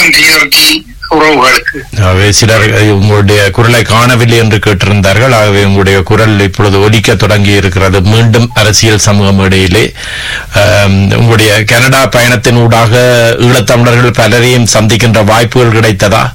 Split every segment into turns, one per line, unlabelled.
வணக்கம் டிஆர்டி உறவுகளுக்கு
ஆகவே சிலர் உங்களுடைய குரலை காணவில்லை என்று கேட்டிருந்தார்கள் ஆகவே உங்களுடைய குரல் இப்பொழுது ஒலிக்க தொடங்கி இருக்கிறது மீண்டும் அரசியல் சமூக மேடையிலே ஆம், உங்களுடைய கனடா பயணத்தின் ஊடாக ஈழத்தமிழர்கள் பலரையும் சந்திக்கின்ற வாய்ப்புகள் கிடைத்ததா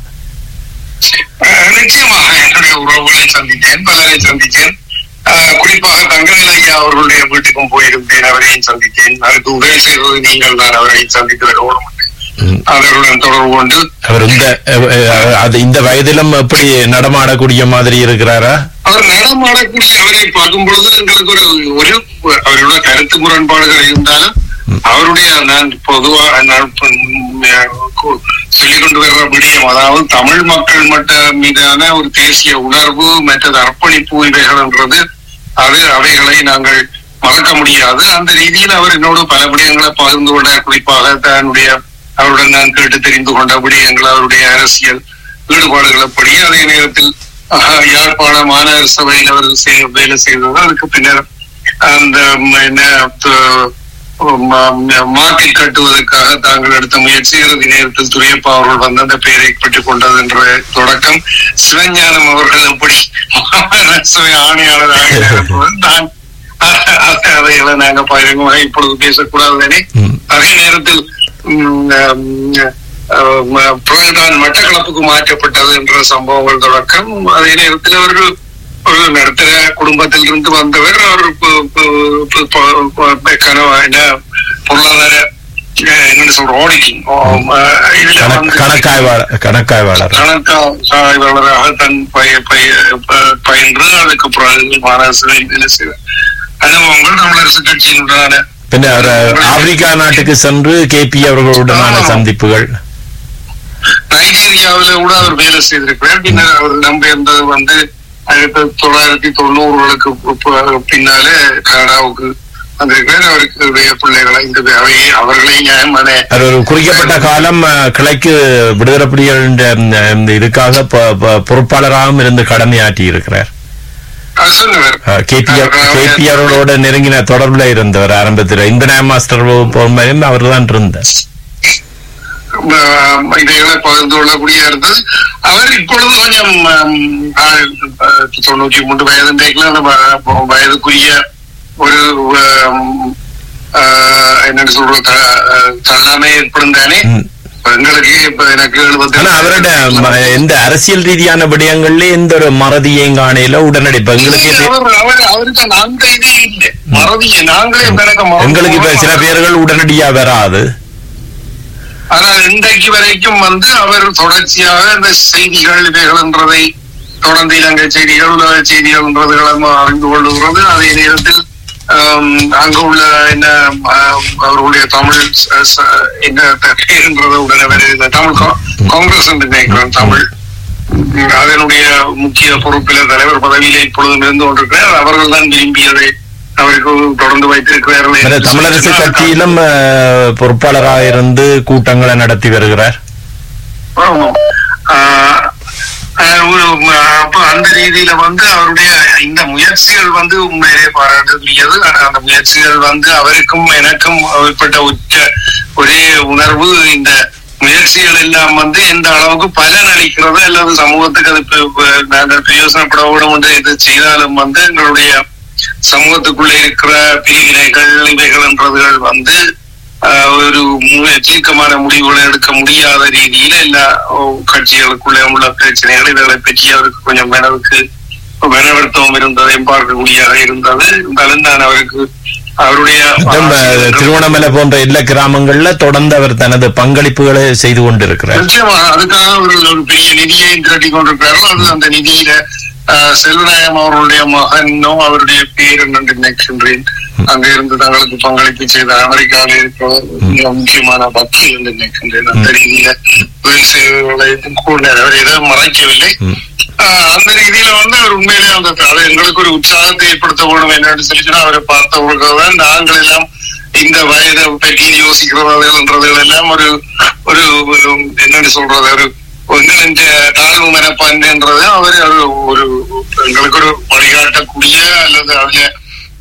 அஹ், நிச்சயமாக என்னுடைய உறவுகளை சந்தித்தேன் பலரை சந்தித்தேன் அஹ், குறிப்பாக தங்கநிலை ஐயா அவர்களுடைய வீட்டுக்கும் போயிருந்தேன் அவரையும் சந்தித்தேன் அதுக்கு உதவி செய்தது நீங்கள் தான் அவரை சந்தித்து வரணும்
ம்.
அவர்களுடன் தொடர்பு கொண்டு
அவர் இந்த அஹ், அஹ், அது இந்த வயதிலும் எப்படி நடமாடக்கூடிய மாதிரி இருக்கிறாரா
அவர் நடமாடக்கூடிய அவரை பார்க்கும் பொழுது எங்களுக்கு ஒரு ஒரு அவருடைய கருத்து முரண்பாடுகள் இருந்தாலும் அவருடைய நான் பொதுவாக நான் ப- ம், கு- சொல்லிக் கொண்டு வர்ற விடயம் அதாவது தமிழ் மக்கள் மட்ட மீதான ஒரு தேசிய உணர்வு மற்றது அர்ப்பணிப்பு இவைகள்ன்றது அது அவைகளை நாங்கள் மறக்க முடியாது அந்த ரீதியில் அவர் என்னோடு பல விடயங்களை பகிர்ந்து கொண்ட குறிப்பாக தன்னுடைய அவருடன் நான் கேட்டு தெரிந்து கொண்ட விடயங்கள் அவருடைய அரசியல் ஈடுபாடுகள் அப்படி அதே நேரத்தில் ஆஹ், யாழ்ப்பாண மாநகர சபையில் அவர் செய்- வேலை செய்தது அதுக்கு பின்னர் அந்த ம், என்ன த- ம- மார்க்கெட் கட்டுவதற்காக தாங்கள் எடுத்த முயற்சி இறுதி நேரத்தில் துரியப்பா அவர்கள் வந்து அந்த பெயரை பெற்றுக் கொண்டது என்ற தொடக்கம் சிவஞானம் அவர்கள் எப்படி மாநகர சபை ஆணையாளராக இருந்தபோது நான் அ- அதைகளை நாங்க பகிரங்கமாக இப்பொழுது பேசக்கூடாது தானே
ம்.
அதே நேரத்தில் ம், ம், அஹ், பிரதான் மட்டக்களப்புக்கு மாற்றப்பட்டது என்ற சம்பவங்கள் தொடக்கம் அதே நேரத்தில் அவர்கள் ஒரு நடுத்தர குடும்பத்தில் இருந்து வந்தவர் அவர் பு- பு- பு- பு- பு- கனவா என்ன பொருளாதார அஹ், என்னன்னு சொல்ற ஆடிட்டிங் இதுல
கணக்-
வந்து
கணக்காய்வாளர் கணக்காய்வாளர்
கணக்காய்வாளராக தன் பய பய- ப- பயின்று அதுக்கு பிறகு மாநகர வேலை செய்தார் அனுபவங்கள் தமிழரசு கட்சியினுடனான
பின்ன அவர் ஆப்பிரிக்கா நாட்டுக்கு சென்று கேபி அவர்களுடனான சந்திப்புகள்
நைஜீரியாவில கூட அவர் வேலை செய்திருக்கிறார் பின்னர் அவர் இடம்பெயர்ந்தது வந்து ஆயிரத்தி தொள்ளாயிரத்தி தொண்ணூறுகளுக்கு பு- பு- பின்னாலே கனடாவுக்கு வந்திருக்கிறார் அவருக்கு அவருடைய பிள்ளைகளை இந்த அவையை அவர்களை நியாயமான
அவர் ஒரு குறிக்கப்பட்ட காலம் அஹ், கிழக்கு விடுதலை புலிகள் இந்த- இந்த- இந்த இதுக்காக பொ- பொ- பொறுப்பாளராகவும் இருந்து கடமையாற்றி இருக்கிறார்
அது சொன்னவர்
கேபி கேபி அவர்களோட நெருங்கின தொடர்புல இருந்தவர் ஆரம்பத்தில் இந்த மாஸ்டர் போகும்போதும் அவர் தான் இருந்தார்
ஆஹ் இதைகளை பகிர்ந்து கொள்ளக்கூடிய இருந்தது அவர் இப்பொழுது கொஞ்சம் ஆம், ஆஹ், தொண்ணூற்றி மூன்று வயது இன்றைக்குள்ள அந்த வ- வயதுக்குரிய ஒரு ஆம், ஆஹ், என்னன்னு சொல்றது த- தள்ளாமை ஏற்படும் தானே
ம்.
இப்ப எங்களுக்கு இப்ப எனக்கு எழுபத்தி
ஆனா அவரோட ம- எந்த அரசியல் ரீதியான விடயங்கள்ல எந்த ஒரு மறதியையும் காணையில உடனடி இப்ப எங்களுக்கு இது-
அவர் அவர் அவருக்கு அந்த அந்த இதே இல்லை மறதியை நாங்களே எனக்கு மறந்து
எங்களுக்கு இப்ப சில
போனோம்.
பேர்கள் உடனடியா வராது
ஆனால் இன்றைக்கு வரைக்கும் வந்து அவர் தொடர்ச்சியாக இந்த செய்திகள் இவைகள்ன்றதை தொடர்ந்து இலங்கை செய்திகள் உலக செய்திகள்ன்றதுகளை அறிந்து கொள்ளுகிறது அதே நேரத்தில் ஆம், அங்க உள்ள என்ன ஆம், அவர்களுடைய தமிழ் ச- ச- என்ன பேருன்றத உடனே வருகிறது தமிழ் கா- காங்கிரஸ் என்று நினைக்கிறேன் தமிழ் உம், அதனுடைய முக்கிய பொறுப்பில தலைவர் பதவியில இப்பொழுதும் இருந்து கொண்டிருக்கிறார் அவர்கள் தான் விரும்பியதை அவருக்கு தொடர்ந்து வைத்திருக்கிறார்கள்
அந்த
என்று
தமிழரசு
சொன்னால்
கட்சியிலும் அஹ், பொறுப்பாளராக இருந்து கூட்டங்களை நடத்தி வருகிறார்
ஆமாம். ஆஹ் ஆஹ் ஒரு- அப்ப அந்த ரீதியில வந்து அவருடைய இந்த முயற்சிகள் வந்து உண்மையிலே பாராட்டுக்குரியது ஆனா அந்த முயற்சிகள் வந்து அவருக்கும் எனக்கும் ஏற்பட்ட உச்ச ஒரே உணர்வு இந்த முயற்சிகள் எல்லாம் வந்து எந்த அளவுக்கு பலன் அளிக்கிறது அல்லது சமூகத்துக்கு அது பி- பி- நாங்கள் பிரயோசனப்பட வேண்டும் என்று இது செய்தாலும் வந்து எங்களுடைய சமூகத்துக்குள்ள இருக்கிற பிரிவினைகள் இவைகள்ன்றதுகள் வந்து ஆஹ், ஒரு மு- தீர்க்கமான முடிவுகளை எடுக்க முடியாத ரீதியில எல்லா ஓ, கட்சிகளுக்குள்ளே உள்ள பிரச்சனைகள் இதுகளை பற்றி அவருக்கு கொஞ்சம் மனதுக்கு மனவருத்தம் இருந்ததையும் பார்க்கக்கூடியதாக இருந்தது இருந்தாலும் நான் அவருக்கு அவருடைய
மற்றும், அஹ், திருவண்ணாமலை போன்ற எல்லா கிராமங்கள்ல தொடர்ந்து அவர் தனது பங்களிப்புகளை செய்து கொண்டிருக்கிறார்
நிச்சயமாக அதுக்காக அவர்கள் ஒரு பெரிய நிதியை திரட்டி கொண்டிருக்கிறார்கள் அது அந்த நிதியில ஆஹ், செல்வநாயகம் அவர்களுடைய மகனோ அவருடைய பேர் என்று நினைக்கின்றேன் அங்க இருந்து தங்களுக்கு பங்களிப்பு செய்த அமெரிக்காவில் இருக்கிற மிக முக்கியமான வக்கீல் என்று நினைக்கின்றேன் அந்த ரீதியில உதவி செய்வர்களை கூறினார் அவர் எதுவும் மறைக்கவில்லை
ம்.
ஆஹ், அந்த ரீதியில வந்து அவர் உண்மையிலே அந்த அது எங்களுக்கு ஒரு உற்சாகத்தை ஏற்படுத்த வேணும் என்னன்னு சொல்லி சொன்னா அவரை பார்த்தவர்கள் தான் நாங்கள் எல்லாம் இந்த வயதை பற்றி யோசிக்கிறவர்கள்ன்றதுகள் எல்லாம் ஒரு ஒரு ஒரு என்னன்னு சொல்றது ஒரு எங்களின் தாழ்வு மனப்பான்மைன்றது அவர் ஒரு ஒரு எங்களுக்கு ஒரு வழிகாட்டக்கூடிய அல்லது அதுல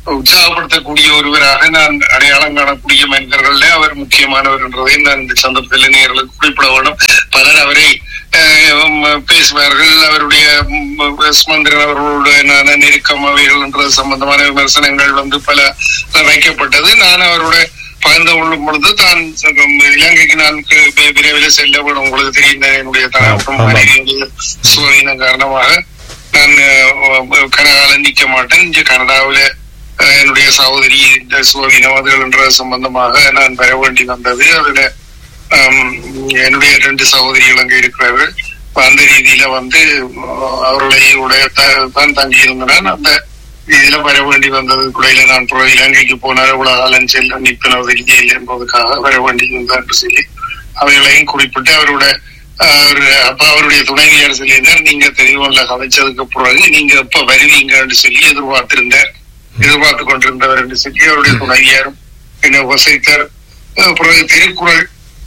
உற்சாகப்படுத்தக்கூடிய ஒருவராக நான் அடையாளம் காணக்கூடிய மனிதர்கள்ல அவர் முக்கியமானவர் என்றதை நான் இந்த சந்தர்ப்பத்தில் நேர்களுக்கு குறிப்பிட வேண்டும் பலர் அவரை அஹ், உம், பேசுவார்கள் அவருடைய உம், சுமந்திரன் அவர்களுடைய நெருக்கம் அவைகள் என்ற சம்பந்தமான விமர்சனங்கள் வந்து பல வைக்கப்பட்டது நான் அவருடைய பகிர்ந்து கொள்ளும் பொழுது தான் உம், இலங்கைக்கு நான் கு- வி- விரைவில் செல்ல வேண்டும் உங்களுக்கு தெரியும் என்னுடைய தகவலும்
ஆமா.
மனைவியுடைய சுவையினம் காரணமாக நான் அஹ், கனகால நிக்க மாட்டேன் இங்க கனடாவில அஹ், என்னுடைய சகோதரி இந்த சுவீனவாதிகள் என்ற சம்பந்தமாக நான் வர வேண்டி வந்தது அதுல ஆம், என்னுடைய ரெண்டு சகோதரிகள் அங்க இருக்கிறார்கள் அப்ப அந்த ரீதியில வந்து அஹ், அவர்களுடைய த- தான் தங்கி இருந்தேன் அந்த இதுல வர வேண்டி வந்தது குடையில நான் புற இலங்கைக்கு போனார் இவ்வளவு காலம் செல்ல நிற்பனது இல்லை என்பதற்காக வர வேண்டி வந்தார் என்று சொல்லி அவைகளையும் குறிப்பிட்டு அவரோட ஆஹ், ஒரு அப்ப அவருடைய துணைவியார் சொல்லியிருந்தார் நீங்க தெளிவல்ல கதைச்சதுக்கு பிறகு நீங்க எப்ப வருவீங்கன்னு சொல்லி எதிர்பார்த்திருந்தார் எதிர்பார்த்து கொண்டிருந்தவர் என்று சொல்லி அவருடைய துணைவியாரும் என்னை உபசரித்தார் ஆஹ், பிறகு திருக்குறள்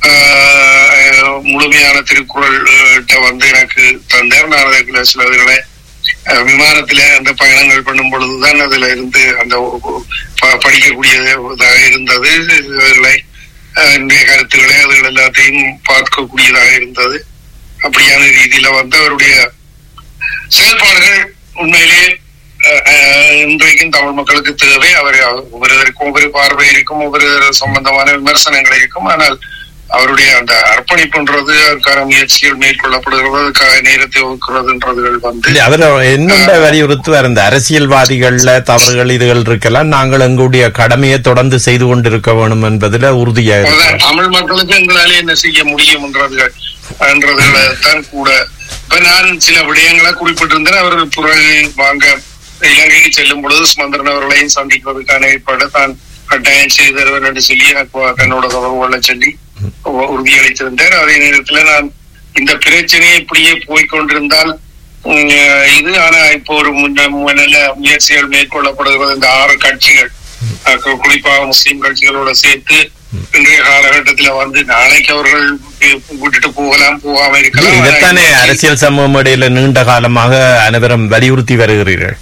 ஆஹ், முழுமையான திருக்குறள் ஆஹ், வந்து எனக்கு தந்தார் நான் அதுக்குள்ள சிலதுகளை அஹ் விமானத்துல அந்த பயணங்கள் பண்ணும் பொழுதுதான் அதுல இருந்து அந்த ப- படிக்கக்கூடியதாக இருந்தது அதுகளை அஹ், என்னுடைய கருத்துக்களை அதுகள் எல்லாத்தையும் பார்க்கக்கூடியதாக இருந்தது அப்படியான ரீதியில வந்து அவருடைய செயல்பாடுகள் உண்மையிலேயே அஹ், அஹ், இன்றைக்கும் தமிழ் மக்களுக்கு தேவை அவர் ஒவ்வொருவருக்கும் ஒவ்வொரு பார்வை இருக்கும் ஒவ்வொரு சம்பந்தமான விமர்சனங்கள் இருக்கும் ஆனால் அவருடைய அந்த அர்ப்பணிப்புன்றது அதற்கான முயற்சிகள் மேற்கொள்ளப்படுகிறது அதுக்காக நேரத்தை ஒதுக்குறதுன்றதுகள் வந்து
இல்ல, அவர் என்னென்ன வலியுறுத்துவார் இந்த அரசியல்வாதிகள்ல தவறுகள் இதுகள் இருக்கலாம் நாங்கள் எங்களுடைய கடமையை தொடர்ந்து செய்து கொண்டிருக்க வேணும் என்பதுல உறுதியாக
அதான்
இருக்கிறார்.
தமிழ் மக்களுக்கு எங்களால என்ன செய்ய முடியும் என்றதுகள் என்றதுகளை தான் கூட இப்ப நான் சில விடயங்களை குறிப்பிட்டிருந்தேன் அவர்கள் பிறகு வாங்க இலங்கைக்கு செல்லும் பொழுது சுமந்திரன் அவர்களையும் சந்திப்பதற்கான ஏற்பாடு தான் கட்டாயம் செய்து தருவேன் என்று சொல்லி எனக்கு தன்னோட தொடர்பு கொள்ள சொல்லி உ- உறுதியளித்திருந்தார் அதே நேரத்துல நான் இந்த பிரச்சனையை இப்படியே போய்க்கொண்டிருந்தால் உம், இது ஆனா இப்போ ஒரு முன்ன மு- நல்ல முயற்சிகள் மேற்கொள்ளப்படுகிறது இந்த ஆறு கட்சிகள் அஹ் கு- குறிப்பாக முஸ்லிம் கட்சிகளோட சேர்த்து இன்றைய காலகட்டத்துல வந்து நாளைக்கு அவர்கள் வி- விட்டுட்டு போகலாம் போகாம இருக்கலாம் ஆனா
இதைத்தானே
இன்னைக்கு-
அரசியல் சமூகம் இடையில நீண்ட காலமாக அனைவரும் வலியுறுத்தி வருகிறீர்கள்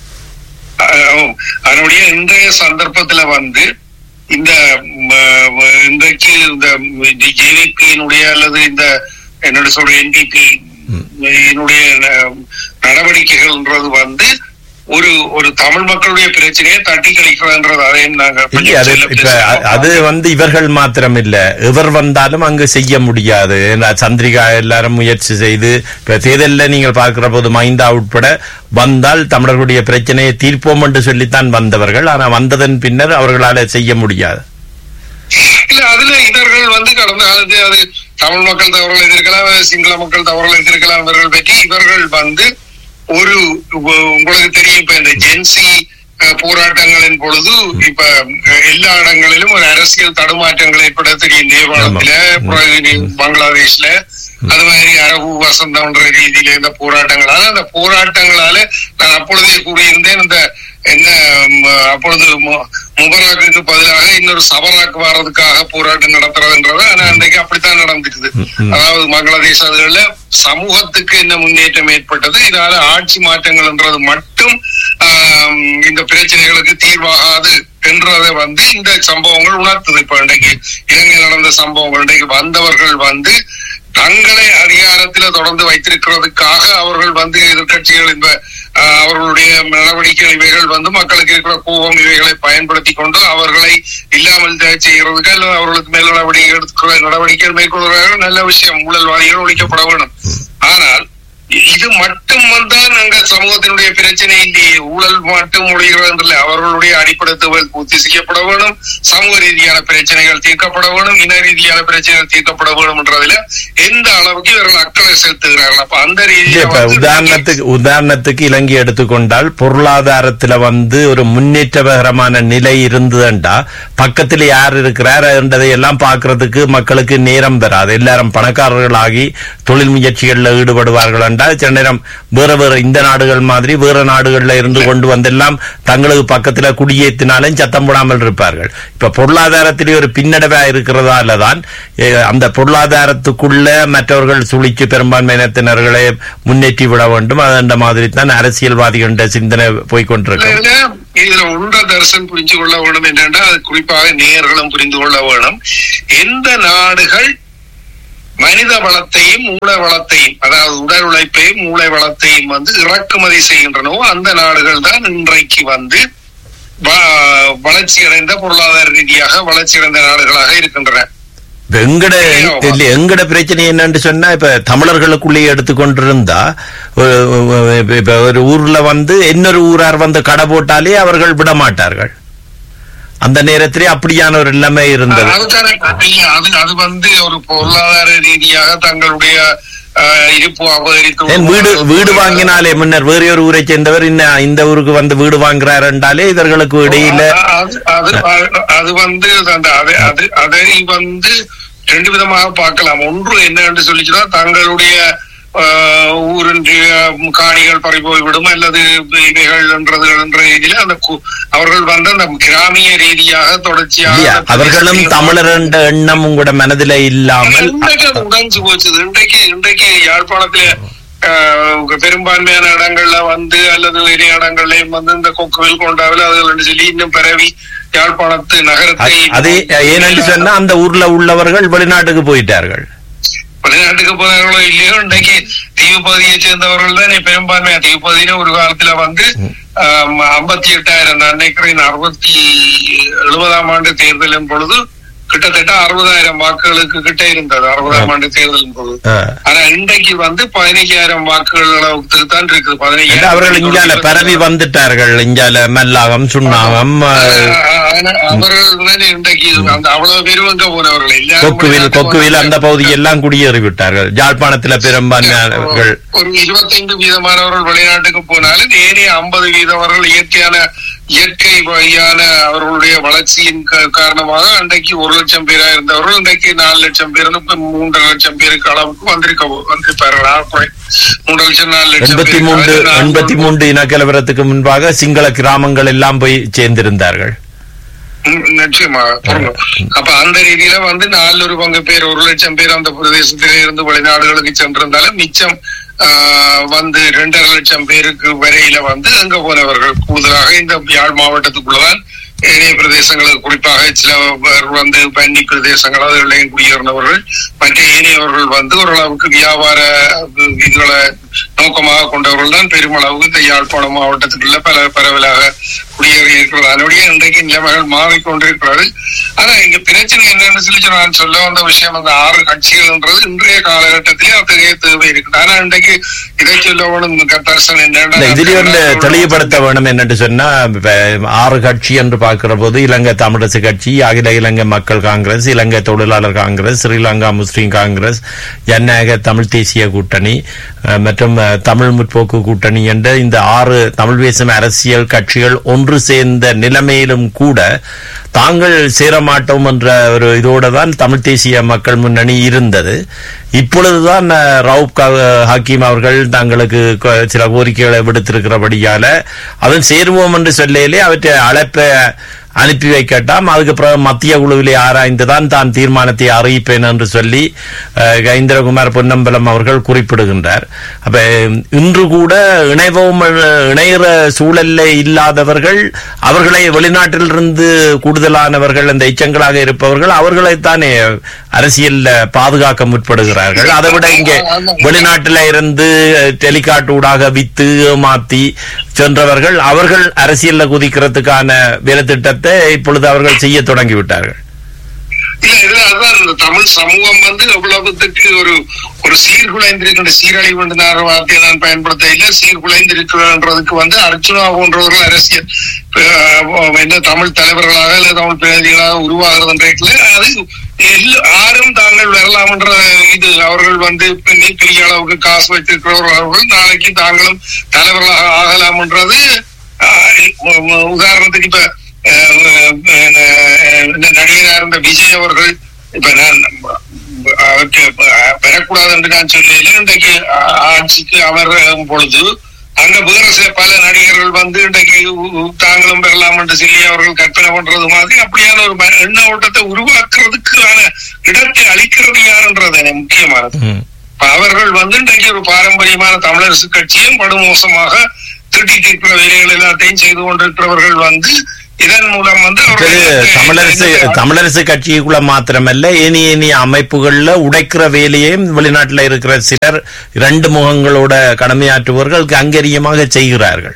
ஆம். அதனுடைய இன்றைய சந்தர்ப்பத்துல வந்து இந்த ம, ம, இன்றைக்கு இந்த ஜேவிபியினுடைய அல்லது இந்த என்னோட சொல்ற என்பிபி என்னுடைய ந- நடவடிக்கைகள்ன்றது வந்து ஒரு ஒரு தமிழ் மக்களுடைய பிரச்சனையை தட்டி கழிக்கிறதுன்றது அதையும் நாங்க
இல்ல அது
சொல்ல
இப்ப
பேசுறோம்.
அ- அது வந்து இவர்கள் மாத்திரம் இல்ல எவர் வந்தாலும் அங்கு செய்ய முடியாது ஏன்னா சந்திரிகா எல்லாரும் முயற்சி செய்து இப்ப தேர்தல்ல நீங்கள் பார்க்கிற போது மைந்தா உட்பட வந்தால் தமிழர்களுடைய பிரச்சனையை தீர்ப்போம் என்று சொல்லித்தான் வந்தவர்கள் ஆனா வந்ததன் பின்னர் அவர்களால செய்ய முடியாது
இல்ல அதுல இதர்கள் வந்து கடந்த காலத்து அது தமிழ் மக்கள் தவறுகள் எதிர்க்கலாம் சிங்கள மக்கள் தவறுகள் எதிர்க்கலாம் இவர்கள் பற்றி இவர்கள் வந்து ஒரு உ- உங்களுக்கு தெரியும் இப்ப இந்த ஜென்சி அஹ், போராட்டங்களின் பொழுது இப்ப அஹ், எல்லா இடங்களிலும் ஒரு அரசியல் தடுமாற்றங்கள் ஏற்பட தெரியும் நேபாளத்துல
ஆமா.
பிறகு பங்களாதேஷ்ல அது மாதிரி அரபு வசந்தம்ன்ற ரீதியில இந்த போராட்டங்களால அந்த போராட்டங்களால நான் அப்பொழுதே கூறியிருந்தேன் இந்த என்ன ம், அப்பொழுது மு- முபராக்குக்கு பதிலாக இன்னொரு சபராக்கு வர்றதுக்காக போராட்டம் நடத்துறதுன்றது ஆனா அன்றைக்கு அப்படித்தான் நடந்துக்குது
ம்.
அதாவது பங்களாதேஷ் அதுகள்ல சமூகத்துக்கு என்ன முன்னேற்றம் ஏற்பட்டது இதனால ஆட்சி மாற்றங்கள்ன்றது மட்டும் ஆம், இந்த பிரச்சனைகளுக்கு தீர்வாகாது என்றதை வந்து இந்த சம்பவங்கள் உணர்த்துது இப்ப இன்றைக்கு இலங்கை நடந்த சம்பவங்கள் இன்றைக்கு வந்தவர்கள் வந்து தங்களை அதிகாரத்தில தொடர்ந்து வைத்திருக்கிறதுக்காக அவர்கள் வந்து எதிர்க்கட்சிகள் இந்த ஆஹ், அவர்களுடைய நடவடிக்கை இவைகள் வந்து மக்களுக்கு இருக்கிற கோபம் இவைகளை பயன்படுத்தி கொண்டு அவர்களை இல்லாமல் தே- செய்கிறதுக்கு அல்லது அவர்களுக்கு மேல் நடவடிக்கை எடுக்கிற நடவடிக்கைகள் மேற்கொள்கிறார்கள் நல்ல விஷயம் ஊழல்வாதிகள் ஒழிக்கப்பட வேண்டும் ஆனால் இ- இது மட்டும் வந்தால் நாங்க சமூகத்தினுடைய பிரச்சனை இல்லையே ஊழல் மட்டும் ஒழிகிறதில்லை அவர்களுடைய அடிப்படை தேவைகள் பூர்த்தி செய்யப்பட வேணும் சமூக ரீதியான பிரச்சனைகள் தீர்க்கப்பட வேணும் இன ரீதியான பிரச்சனைகள் தீர்க்கப்பட வேணும் என்றதுல எந்த அளவுக்கு இவர்கள் அக்கறை செலுத்துகிறார்கள் அப்ப அந்த
இல்ல,
ரீதியில
இப்ப
வந்து
உதாரணத்துக்கு உதாரணத்துக்கு இலங்கை எடுத்துக்கொண்டால் பொருளாதாரத்துல வந்து ஒரு முன்னேற்றகரமான நிலை இருந்ததுண்டா பக்கத்துல யார் இருக்கிறார் என்றதை எல்லாம் பார்க்கறதுக்கு மக்களுக்கு நேரம் வராது எல்லாரும் பணக்காரர்களாகி தொழில் முயற்சிகள்ல ஈடுபடுவார்கள் என்றால் சில நேரம் வேற வேற இந்த நாடுகள் மாதிரி வேற நாடுகள்ல இருந்து கொண்டு வந்தெல்லாம் தங்களுக்கு பக்கத்துல குடியேற்றினாலும் சத்தம் போடாமல் இருப்பார்கள் இப்ப பொருளாதாரத்திலே ஒரு பின்னடைவா இருக்கிறதால தான் eh, அந்த பொருளாதாரத்துக்குள்ள மற்றவர்கள் சுழிச்சு பெரும்பான்மையினத்தினர்களை முன்னேற்றி விட வேண்டும் அந்த மாதிரி தான் அரசியல்வாதிகளிட சிந்தனை போய்கொண்டிருக்கும்
இதுல இதுல உண்ட தரிசனம் புரிஞ்சு கொள்ள வேணும் என்னென்னா அது குறிப்பாக நேயர்களும் புரிந்து கொள்ள வேணும் எந்த நாடுகள் மனித வளத்தையும் மூளை வளத்தையும் அதாவது உடல் உழைப்பையும் மூளை வளத்தையும் வந்து இறக்குமதி செய்கின்றனவோ அந்த நாடுகள் தான் இன்றைக்கு வந்து வ- வளர்ச்சியடைந்த பொருளாதார ரீதியாக வளர்ச்சியடைந்த நாடுகளாக இருக்கின்றன
இப்ப எங்கட இல்ல எங்கட பிரச்சனை என்னன்னு சொன்னா இப்ப தமிழர்களுக்குள்ளேயே எடுத்துக்கொண்டிருந்தா ஒரு- ஒரு- இப்ப ஒரு ஊர்ல வந்து இன்னொரு ஊரார் வந்து கடை போட்டாலே அவர்கள் விட மாட்டார்கள் அந்த நேரத்திலே அப்படியான ஒரு நிலைமை இருந்தது
அதுதானே இல்ல, அது அது வந்து ஒரு பொருளாதார ரீதியாக தங்களுடைய அஹ், இருப்பு அபகரித்து
ஏன் வீடு வீடு வாங்கினாலே முன்னர் வேற ஒரு ஊரை சேர்ந்தவர் இன்ன இந்த ஊருக்கு வந்து வீடு வாங்குறாரு என்றாலே இவர்களுக்கு இடையில
அது அது அது- அது வந்து அந்த அதை அது அதை வந்து ரெண்டு விதமாக பார்க்கலாம் ஒன்று என்னன்னு சொல்லிச்சுன்னா தங்களுடைய ஆஹ், ஊரின்றைய காணிகள் பறி போய்விடும் அல்லது இவைகள் என்றது என்ற ரீதியில அந்த கு- அவர்கள் வந்து அந்த கிராமிய ரீதியாக
இல்லையா
தொடர்ச்சியாக
அவர்களும் தமிழர் என்ற எண்ணம் உங்களோட மனதில இல்லாமல்
இன்றைக்கு அது உடைஞ்சு போச்சு இன்றைக்கு இன்றைக்கு யாழ்ப்பாணத்துல ஆஹ், பெரும்பான்மையான இடங்கள்ல வந்து அல்லது வேறு இடங்கள்லயும் வந்து இந்த கொக்குவில் கொண்டாவில் அதுகள் சொல்லி இன்னும் பரவி யாழ்ப்பாணத்து நகரத்தை
அ- அது ஏனென்று சொன்னா அந்த ஊர்ல உள்ளவர்கள் வெளிநாட்டுக்கு போயிட்டார்கள்
வெளிநாட்டுக்கு போனார்களோ இல்லையோ இன்றைக்கு தீவு பகுதியை சேர்ந்தவர்கள் தான் பெரும்பான்மையா தீவு பகுதியில ஒரு காலத்துல வந்து ஐம்பத்தி எட்டாயிரம் நான் நினைக்கிறேன் அறுபத்தி எழுபதாம் ஆண்டு தேர்தலின் பொழுது கிட்டத்தட்ட அறுபதாயிரம் வாக்குகளுக்கு கிட்ட இருந்தது அறுபதாம் ஆண்டு தேர்தலின் பொழுது
ஆ.
ஆனா இன்றைக்கு வந்து பதினைஞ்சாயிரம் வாக்குகள் அளவுக்கு தான் இருக்குது
இல்ல, அவர்கள்
பதினைஞ்சாயிரம்
இங்கால பரவி வந்துட்டார்கள் இங்கால மல்லாகம் சுண்ணாகம் ஆ,
ஆனா அவர்கள் தான் இன்றைக்கு அந்த அவ்வளவு பேரும் அங்க போனவர்கள் எல்லாரும்
கொக்குவில்
வெளிநாட்டுக்கு
கொக்குவில் அந்த
வந்தார்கள்.
பகுதி எல்லாம் குடியேறி விட்டார்கள் யாழ்ப்பாணத்துல பெரும்பான்மையானவர்கள்
ஒரு இருபத்தைந்து வீதமானவர்கள் வெளிநாட்டுக்கு போனாலும் ஏனைய ஐம்பது வீதவர்கள் இயற்கையான இயற்கை வழியான அவர்களுடைய வளர்ச்சியின் கா- காரணமாக அன்றைக்கு ஒரு லட்சம் பேரா இருந்தவர்கள் இன்றைக்கு நாலு லட்சம் பேர் இப்ப மூன்றரை லட்சம் பேருக்கு அளவுக்கு வந்திருக்க வந்திருப்பார்கள் ஆகவே மூன்று லட்சம் நாலு லட்சம்
எண்பத்தி
பேருக்கு.
மூன்று
அது நான்
எண்பத்தி மூன்று இனக்கலவரத்துக்கு முன்பாக சிங்கள கிராமங்கள் எல்லாம் போய் சேர்ந்திருந்தார்கள்
ம், நிச்சயமா பொருந்தும். அப்ப அந்த ரீதியில வந்து நாலு ஒரு பங்கு பேர் ஒரு லட்சம் பேர் அந்த பிரதேசத்திலே இருந்து வெளிநாடுகளுக்கு சென்றிருந்தாலும் மிச்சம் ஆஹ், வந்து ரெண்டரை லட்சம் பேருக்கு வரையில வந்து அங்க போனவர்கள் கூடுதலாக இந்த யாழ் மாவட்டத்துக்குள்ளதான் ஏனைய பிரதேசங்களுக்கு குறிப்பாக சில பேர் வந்து பன்னி பிரதேசங்கள் அதுகளையும் குடியேறினவர்கள் மற்ற ஏனையவர்கள் வந்து ஓரளவுக்கு வியாபார இதுகளை நோக்கமாக கொண்டவர்கள் தான் பெருமளவுக்கு இந்த யாழ்ப்பாணம் மாவட்டத்துக்குள்ள பல பரவலாக குடியேறி இருக்கிறது அதனுடைய இன்றைக்கு நிலைமைகள் மாறிக்கொண்டிருக்கிறது ஆனா இங்க பிரச்சனை என்னன்னு சொல்லி நான் சொல்ல வந்த விஷயம் அந்த ஆறு கட்சிகள்ன்றது இன்றைய காலகட்டத்திலே அத்தகைய தேவை இருக்குது ஆனா இன்றைக்கு இதை சொல்ல வேணும் கத்தரசன்
இல்ல,
என்னன்னா
இதிலே வந்து தெளிவுபடுத்த வேணும் என்னன்னு சொன்னா இப்ப ஆறு கட்சி என்று பார்க்கிற போது இலங்கை தமிழரசு கட்சி அகில இலங்கை மக்கள் காங்கிரஸ் இலங்கை தொழிலாளர் காங்கிரஸ் ஸ்ரீலங்கா முஸ்லிம் காங்கிரஸ் ஜனநாயக தமிழ் தேசிய கூட்டணி அஹ், மற்றும் அஹ், தமிழ் முற்போக்கு கூட்டணி என்ற இந்த ஆறு தமிழ் பேசும் அரசியல் கட்சிகள் ஒன்று சேர்ந்த நிலைமையிலும் கூட தாங்கள் சேரமாட்டோம் என்ற ஒரு இதோட தான் தமிழ் தேசிய மக்கள் முன்னணி இருந்தது இப்பொழுதுதான் அஹ், ரவுப் கா- ஹக்கீம் அவர்கள் தங்களுக்கு கொ- சில கோரிக்கைகளை விடுத்திருக்கிறபடியால அதன் சேருவோம் என்று சொல்லையிலே அவற்றை அழைப்ப அனுப்பி வைக்கட்டாம் அதுக்கப்புறம் மத்திய குழுவிலே ஆராய்ந்துதான் தான் தீர்மானத்தை அறிவிப்பேன் என்று சொல்லி அஹ், இந்திரகுமார் பொன்னம்பலம் அவர்கள் குறிப்பிடுகின்றார் அப்ப இன்று கூட இணைவோம் இணைகிற சூழல்ல இல்லாதவர்கள் அவர்களை வெளிநாட்டிலிருந்து கூடுதலானவர்கள் அந்த எச்சங்களாக இருப்பவர்கள் அவர்களைத்தானே அரசியல்ல பாதுகாக்க முற்படுகிறார்கள் அதை விட இங்கே வெளிநாட்டில இருந்து டெலிகாட் ஊடாக வித்து ஏமாத்தி சென்றவர்கள் அவர்கள் அரசியல்ல குதிக்கிறதுக்கான வேலை திட்டத்தை இப்பொழுது அவர்கள் செய்ய தொடங்கி விட்டார்கள்
இல்ல இதுல அதான் இந்த தமிழ் சமூகம் வந்து எவ்வளவுத்துக்கு ஒரு ஒரு சீர்குலைந்திருக்கின்ற சீரழிவு என்ற வார்த்தையை நான் பயன்படுத்த இல்லை சீர்குலைந்திருக்கிறன்றதுக்கு வந்து அர்ச்சுனா போன்றவர்கள் அரசியல் அஹ், என்ன தமிழ் தலைவர்களாக இல்ல தமிழ் பிரதிநிதிகளாக உருவாகிறதுன்றதுல அது எல்லா- யாரும் தாங்கள் வரலாம்ன்ற இது அவர்கள் வந்து பெரிய பெரிய அளவுக்கு காசு வைத்திருக்கிறவர்கள் நாளைக்கு தாங்களும் தலைவர்களாக ஆகலாம்ன்றது அஹ், உதாரணத்துக்கு இப்ப அஹ், அஹ், இந்த நடிகராக இருந்த விஜய் அவர்கள் இப்ப நான் அவருக்கு பெறக்கூடாது என்று நான் சொல்லல இன்றைக்கு ஆ- ஆட்சிக்கு அமரும் பொழுது அங்க வேற சில பல நடிகர்கள் வந்து இன்றைக்கு உ- உ- தாங்களும் பெறலாம் என்று சொல்லி அவர்கள் கற்பனை பண்றது மாதிரி அப்படியான ஒரு ம- எண்ண ஓட்டத்தை உருவாக்குறதுக்கான இடத்தை அளிக்கிறது யாருன்றது எனக்கு முக்கியமானது
ம்.
இப்ப அவர்கள் வந்து இன்றைக்கு ஒரு பாரம்பரியமான தமிழரசு கட்சியும் படுமோசமாக கிட்டிட்டு இருக்கிற வேலைகள் எல்லாத்தையும் செய்து கொண்டிருக்கிறவர்கள் வந்து இதன் மூலம் வந்து
இது
அவர்கள்
தமிழரசு தமிழரசு கட்சிக்குள்ள மாத்திரமல்ல ஏனி ஏனி அமைப்புகள்ல உடைக்கிற வேலையையும் வெளிநாட்டுல இருக்கிற சிலர் இரண்டு முகங்களோட கடமையாற்றுபவர்கள் அங்கரியமாக செய்கிறார்கள்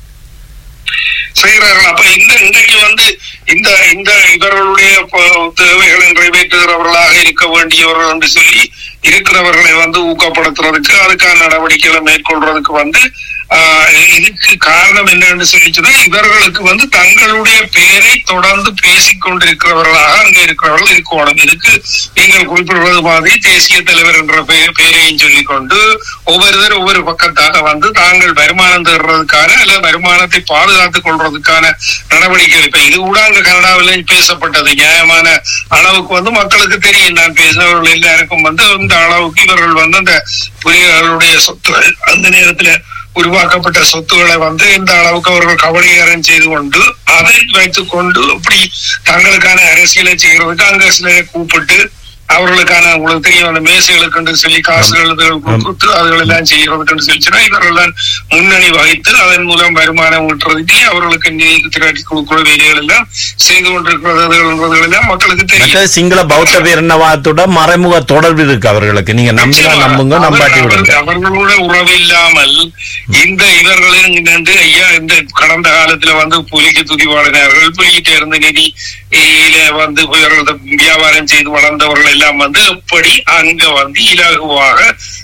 செய்கிறார்கள் அப்ப இந்த இன்றைக்கு வந்து இந்த இந்த இவர்களுடைய ப- தேவைகளை நிறைவேற்றுகிறவர்களாக இருக்க வேண்டியவர்கள் என்று சொல்லி இருக்கிறவர்களை வந்து ஊக்கப்படுத்துறதுக்கு அதுக்கான நடவடிக்கைகளை மேற்கொள்றதுக்கு வந்து ஆஹ், இதுக்கு காரணம் என்னன்னு சொல்லிச்சுன்னா இவர்களுக்கு வந்து தங்களுடைய பெயரை தொடர்ந்து பேசிக் கொண்டிருக்கிறவர்களாக அங்க இருக்கிறவர்கள் இருக்கணும் இதுக்கு நீங்கள் குறிப்பிடுவது மாதிரி தேசிய தலைவர் என்ற பெயர் பெயரையும் சொல்லிக்கொண்டு ஒவ்வொருத்தர் ஒவ்வொரு பக்கத்தாக வந்து தாங்கள் வருமானம் தேடுறதுக்கான அல்ல வருமானத்தை பாதுகாத்துக் கொள்றதுக்கான நடவடிக்கை இப்ப இது கூட அங்க கனடாவில் பேசப்பட்டது நியாயமான அளவுக்கு வந்து மக்களுக்கு தெரியும் நான் பேசினவர்கள் எல்லாருக்கும் வந்து இந்த அளவுக்கு இவர்கள் வந்து அந்த புலிகளுடைய சொத்துகள் அந்த நேரத்துல உருவாக்கப்பட்ட சொத்துக்களை வந்து இந்த அளவுக்கு அவர்கள் கபலீகரம் செய்து கொண்டு அதை வைத்துக் கொண்டு இப்படி தங்களுக்கான அரசியலை செய்யறதுக்கு அங்க சிலரை கூப்பிட்டு அவர்களுக்கான உங்களுக்கு தெரியும் அந்த மேசைகளுக்கு சொல்லி காசுகள் இதுகள் கொடுத்து அதுகள் எல்லாம் செய்யறதுக்கு சொல்லிச்சுன்னா இவர்கள் தான் முன்னணி வகித்து அதன் மூலம் வருமானம் ஈட்டுறதுக்கு அவர்களுக்கு நிதி திரட்டி கொடுக்கிற வேலைகள் எல்லாம் செய்து கொண்டிருக்கிறது எல்லாம் மக்களுக்கு தெரியும்
மற்ற சிங்கள பௌத்த பேரினவாதத்தோட மறைமுக தொடர்பு இருக்கு அவர்களுக்கு நீங்க நம்பினா நம்புங்க நம்பாட்டி
அவர்-
விடுங்க
அவர்களோட உறவு இல்லாமல் இந்த இவர்களின் நின்று ஐயா இந்த கடந்த காலத்துல வந்து புலிக்கு துதிவாடினார்கள் புலிகிட்ட இருந்து நிதி இல வந்து இவர்கள் வியாபாரம் செய்து வளர்ந்தவர்கள் எல்லாம் வந்து எப்படி அங்க வந்து இலகுவாக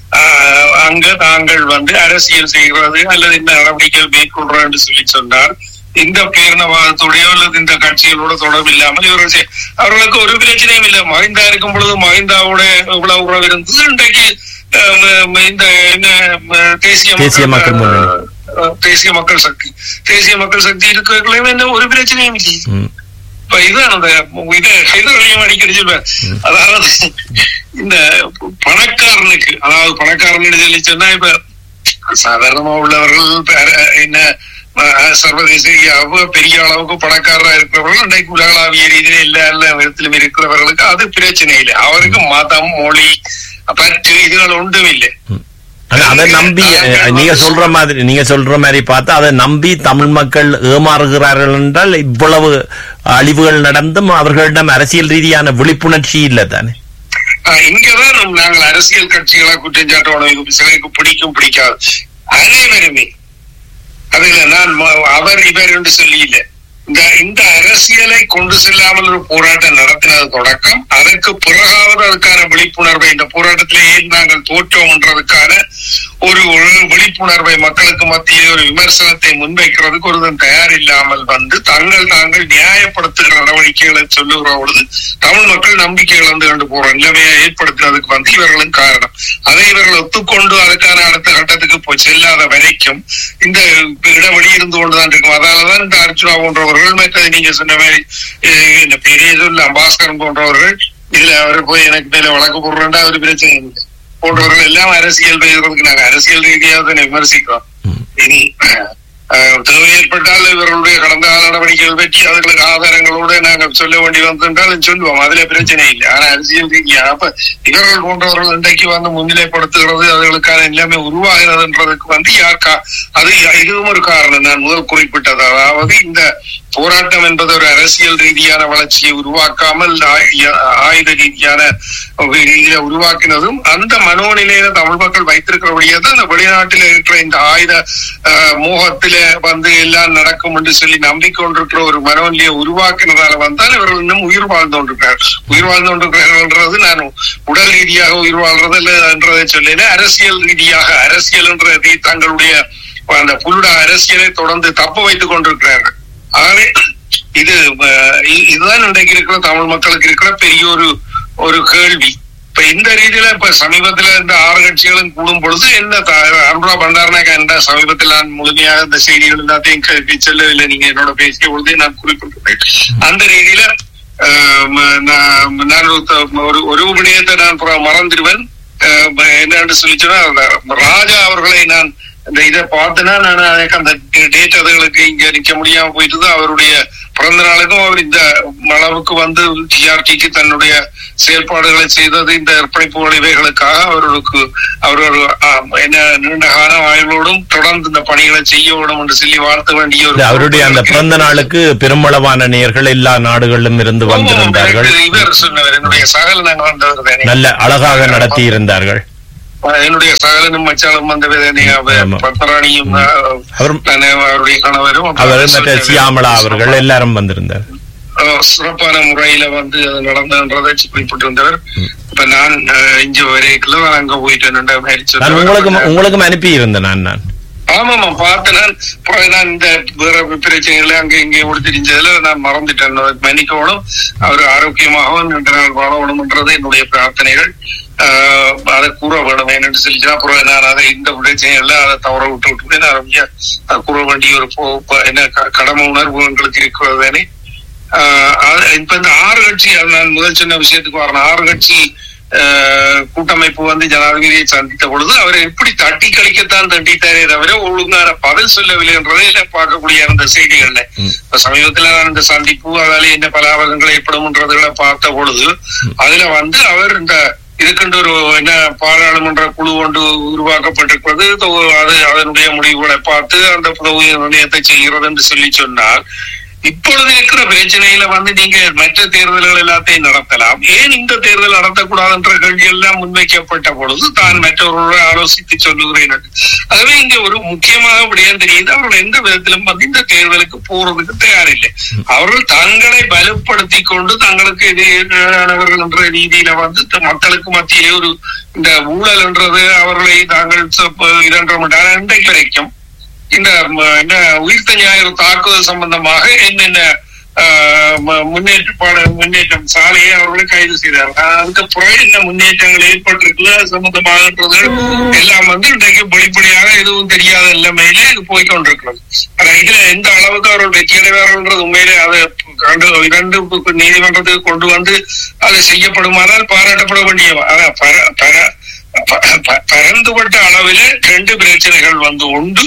ஆஹ், அங்க தாங்கள் வந்து அரசியல் செய்கிறது அல்லது இந்த நடவடிக்கைகள் மேற்கொள்றோம் என்று சொல்லி சொன்னார் இந்த பேரணவாதத்துடைய அல்லது இந்த கட்சிகளோட தொடர்பு இல்லாமல் இவர்கள் செய்- அவர்களுக்கு ஒரு பிரச்சனையும் இல்லை மகிந்தா இருக்கும் பொழுது மகிந்தாவோட இவ்வளவு உறவு இருந்தது இன்றைக்கு அஹ், ம- ம- இந்த என்ன, ம- தேசிய
தேசிய மக்கள் முன்னணி.
அஹ், தேசிய மக்கள் சக்தி தேசிய மக்கள் சக்தி இருக்கிறவர்களையும் என்ன ஒரு பிரச்சனையும் இல்லை
ம்.
இப்ப இதுதான் அந்த இது ஹைதராலியம் அடிக்கடி சொல்வேன் அதாவது இந்த பணக்காரனுக்கு அதாவது பணக்காரன் சொல்லி சொன்னா இப்ப சாதாரணமா உள்ளவர்கள் வேற என்ன அஹ், சர்வதேச ரீதியாக பெரிய அளவுக்கு பணக்காரரா இருக்கிறவர்கள் இன்றைக்கு உலகளாவிய ரீதியில எல்லா எல்லா விதத்திலும் இருக்கிறவர்களுக்கு அது பிரச்சனை இல்லை அவருக்கு மதம் மொழி பற்று இதுகள் ஒன்றும் இல்லை
ஆனா அதை நம்பி அஹ், நீங்க சொல்ற மாதிரி நீங்க சொல்ற மாதிரி பார்த்தா அதை நம்பி தமிழ் மக்கள் ஏமாறுகிறார்கள் என்றால் இவ்வளவு அழிவுகள் நடந்தும் அவர்களிடம் அரசியல் ரீதியான விழிப்புணர்ச்சி இல்லை தானே
ஆஹ் இங்கதான் நம் நாங்கள் அரசியல் கட்சிகளா குற்றம் சாட்டணும் இது சிலருக்கு பிடிக்கும் பிடிக்காது அனைவருமே அதுல நான் ம- அவர் இவர் என்று சொல்லி இல்லை இந்த இந்த அரசியலை கொண்டு செல்லாமல் ஒரு போராட்டம் நடத்தினது தொடக்கம் அதற்கு பிறகாவது அதுக்கான விழிப்புணர்வை இந்த போராட்டத்திலே ஏன் நாங்கள் தோற்றோம் என்றதுக்கான ஒரு ஒரு விழிப்புணர்வை மக்களுக்கு மத்தியில் ஒரு விமர்சனத்தை முன்வைக்கிறதுக்கு ஒருவன் தயார் இல்லாமல் வந்து தங்கள் தாங்கள் நியாயப்படுத்துகிற நடவடிக்கைகளை சொல்லுகிற பொழுது தமிழ் மக்கள் நம்பிக்கை இழந்து கொண்டு போற நிலைமையை ஏற்படுத்தினதுக்கு வந்து இவர்களும் காரணம் அதை இவர்கள் ஒத்துக்கொண்டு அதுக்கான அடுத்த கட்டத்துக்கு போய் செல்லாத வரைக்கும் இந்த இடைவெளி இருந்து கொண்டுதான் இருக்கும் அதனாலதான் இந்த அர்ஜுனா போன்றவர்கள் மற்றது நீங்க சொன்ன மாதிரி அஹ், இந்த பெரிய சொல்ல அம்பாஸ்கரன் போன்றவர்கள் இதுல அவர் போய் எனக்கு மேல வழக்கு போடுறேன்டா ஒரு பிரச்சனை இல்லை போன்றவர்கள் எல்லாம் அரசியல் பேசுறதுக்கு நாங்க அரசியல் ரீதியாக தானே விமர்சிக்கிறோம் இனி அஹ், தேவை ஏற்பட்டால் இவர்களுடைய கடந்த கால நடவடிக்கைகள் பற்றி அவர்களுக்கு ஆதாரங்களோடு நாங்கள் சொல்ல வேண்டி வந்திருந்தாலும் சொல்லுவோம் அதுல பிரச்சனை இல்லை ஆனா அரசியல் ரீதியா அப்ப இவர்கள் போன்றவர்கள் இன்றைக்கு வந்து முன்னிலைப்படுத்துகிறது அவர்களுக்கான எல்லாமே உருவாகிறதுன்றதுக்கு வந்து யாருக்கா அது இதுவும் ஒரு காரணம் நான் முதல் குறிப்பிட்டது அதாவது இந்த போராட்டம் என்பது ஒரு அரசியல் ரீதியான வளர்ச்சியை உருவாக்காமல் ஆய- ஆயுத ரீதியான ரீதியில உருவாக்கினதும் அந்த மனோநிலையில தமிழ் மக்கள் வைத்திருக்கிறபடியே தான் இந்த வெளிநாட்டில இருக்கிற இந்த ஆயுத அஹ், மோகத்தில வந்து எல்லாம் நடக்கும் என்று சொல்லி நம்பிக்கொண்டிருக்கிற ஒரு மனோநிலையை உருவாக்கினதால வந்தால் இவர்கள் இன்னும் உயிர் வாழ்ந்து கொண்டிருக்கிறார் உயிர் வாழ்ந்து கொண்டிருக்கிறார்கள் நான் உடல் ரீதியாக உயிர் வாழ்றது இல்லை என்றதை சொல்லல அரசியல் ரீதியாக அரசியல் என்ற ரீ- தங்களுடைய அந்த புல்லுட அரசியலை தொடர்ந்து தப்ப வைத்துக் கொண்டிருக்கிறார்கள் ஆகவே இது அஹ், இ- இதுதான் இன்றைக்கு இருக்கிற தமிழ் மக்களுக்கு இருக்கிற பெரிய ஒரு ஒரு கேள்வி இப்ப இந்த ரீதியில இப்ப சமீபத்துல இந்த ஆறு கட்சிகளும் கூடும் பொழுது என்ன த- அனுரா பண்டாரநாயக்கா என்ற சமீபத்தில் நான் முழுமையாக இந்த செய்திகள் எல்லாத்தையும் கேள்வி செல்லவில்லை நீங்க என்னோட பேசிய பொழுதே நான் குறிப்பிட்டிருப்பேன் அந்த ரீதியில அஹ், ம- நான் நான் ஒரு த- ஒரு ஒரு விடயத்தை நான் புற- மறந்துடுவேன் அஹ், ம- என்னன்னு சொல்லிச்சுன்னா அந்த ராஜா அவர்களை நான் இந்த இதை பார்த்தேன்னா நான் எனக்கு அந்த டேட் அதுகளுக்கு இங்க நிக்க முடியாம போயிட்டு அவருடைய பிறந்த நாளுக்கும் அவர் இந்த அளவுக்கு வந்து டிஆர்டிக்கு தன்னுடைய செயல்பாடுகளை செய்தது இந்த அர்ப்பணிப்பு இவைகளுக்காக அவர்களுக்கு அவர்கள் ஆம், என்ன நீண்ட கால ஆய்வோடும் தொடர்ந்து இந்த பணிகளை செய்ய வேண்டும் என்று சொல்லி வாழ்த்த வேண்டிய ஒரு
இல்ல, அவருடைய அந்த பிறந்த நாளுக்கு பெருமளவான நேயர்கள் எல்லா நாடுகளிலும் இருந்து வந்திருந்தார்கள்
ஆமாம், இவர் சொன்னவர் என்னுடைய சகல நாங்கள் வந்தவர் தானே
நல்ல அழகாக நடத்தி இருந்தார்கள்
என்னுடைய சகலனும் மச்சாலும் வந்தவர் தானே அவர்
ஆமா.
பத்மராணியும்
அவர்
தானே அவருடைய கணவரும்
அவர் மற்ற
சொன்னவர்.
சியாமளா அவர்கள் எல்லாரும் வந்திருந்தார்
அஹ் சிறப்பான முறையில வந்து அது நடந்ததுன்றதை குறிப்பிட்டிருந்தவர் இப்ப நான் அஹ், இங்க வரைக்குள்ள நான் அங்க போயிட்டேன்
நான் உங்களுக்கு உங்களுக்கும் அனுப்பி இருந்தேன் நான் நான்
ஆமாமா பார்த்தேன் நான் அப்புறம் நான் இந்த வேற பிரச்சனைகளை அங்க இங்கே ஓடி தெரிஞ்சதுல நான் மறந்துட்டேன் மன்னிக்கணும் அவர் ஆரோக்கியமாகவும் ரெண்டு நாள் வாழணும்ன்றது என்னுடைய பிரார்த்தனைகள் ஆஹ் அதை கூற வேணும் என்று சொல்லிச்சு அப்புறம் நான் அதை இந்த பிரச்சனைகள்ல அதை தவற விட்டு விட்டு நான் ரொம்ப அதை கூற வேண்டிய ஒரு போ- ப- என்ன க- கடமை உணர்வு எங்களுக்கு இருக்கிறது தானே ஆஹ் அது- இப்ப இந்த ஆறு கட்சி அது நான் முதல் சொன்ன விஷயத்துக்கு வரணும் ஆறு கட்சி ஆஹ் கூட்டமைப்பு வந்து ஜனாதிபதியை சந்தித்த பொழுது அவரை எப்படி தட்டி கழிக்கத்தான் தண்டித்தாரே தவிர ஒழுங்கான பதில் சொல்லவில்லை என்றதை இதில் பார்க்கக்கூடிய அந்த செய்திகள்ல
ம்.
இப்ப சமீபத்துல நான் இந்த சந்திப்பு அதால என்ன பலாபகங்கள் ஏற்படும்ன்றதுகளை பார்த்த பொழுது அதுல வந்து அவர் இந்த இதுக்கென்று ஒரு என்ன பாராளுமன்ற குழு ஒன்று உருவாக்கப்பட்டிருக்கிறது தொ- அது அதனுடைய முடிவுகளை பார்த்து அந்த தொகுதி நிர்ணயத்தை செய்கிறது என்று சொல்லி சொன்னால் இப்பொழுது இருக்கிற பிரச்சனையில வந்து நீங்க மற்ற தேர்தல்கள் எல்லாத்தையும் நடத்தலாம் ஏன் இந்த தேர்தல் நடத்தக்கூடாது என்ற கேள்வி எல்லாம் முன்வைக்கப்பட்ட பொழுது தான் மற்றவர்களோடு ஆலோசித்து சொல்லுகிறேன் என்று. ஆகவே இங்க ஒரு முக்கியமாக விடயம் தெரியுது அவர்கள் எந்த விதத்திலும் வந்து இந்த தேர்தலுக்கு போறதுக்கு தயாரில்லை அவர்கள் தங்களை பலப்படுத்தி கொண்டு தங்களுக்கு எதிரானவர்கள் என்ற ரீதியில வந்து த- மக்களுக்கு மத்தியிலே ஒரு இந்த ஊழல் என்றது அவர்களை தாங்கள் ச- இரண்டரை மணி நேரம் இன்றைக்கு வரைக்கும் இந்த ம- என்ன உயிர்த்த ஞாயிறு தாக்குதல் சம்பந்தமாக என்னென்ன ஆஹ், ம- முன்னேற்பாடு முன்னேற்றம் சாலையை அவர்களை கைது செய்தார்கள் அதுக்கு பிறகு என்ன முன்னேற்றங்கள் ஏற்பட்டிருக்குல்ல அது சம்பந்தமாகன்றது எல்லாம் வந்து இன்றைக்கு வெளிப்படையாக எதுவும் தெரியாத நிலைமையிலே இது போய் கொண்டிருக்கிறது ஆனா இதுல எந்த அளவுக்கு அவர்கள் வெற்றி அடைவார்கள்ன்றது உண்மையிலே அதை கண்டு இரண்டு பு- நீதிமன்றத்துக்கு கொண்டு வந்து அது செய்யப்படுமானால் பாராட்டப்பட வேண்டிய ஆனா பர பர ப- ப- பரந்துபட்ட அளவிலே ரெண்டு பிரச்சனைகள் வந்து உண்டு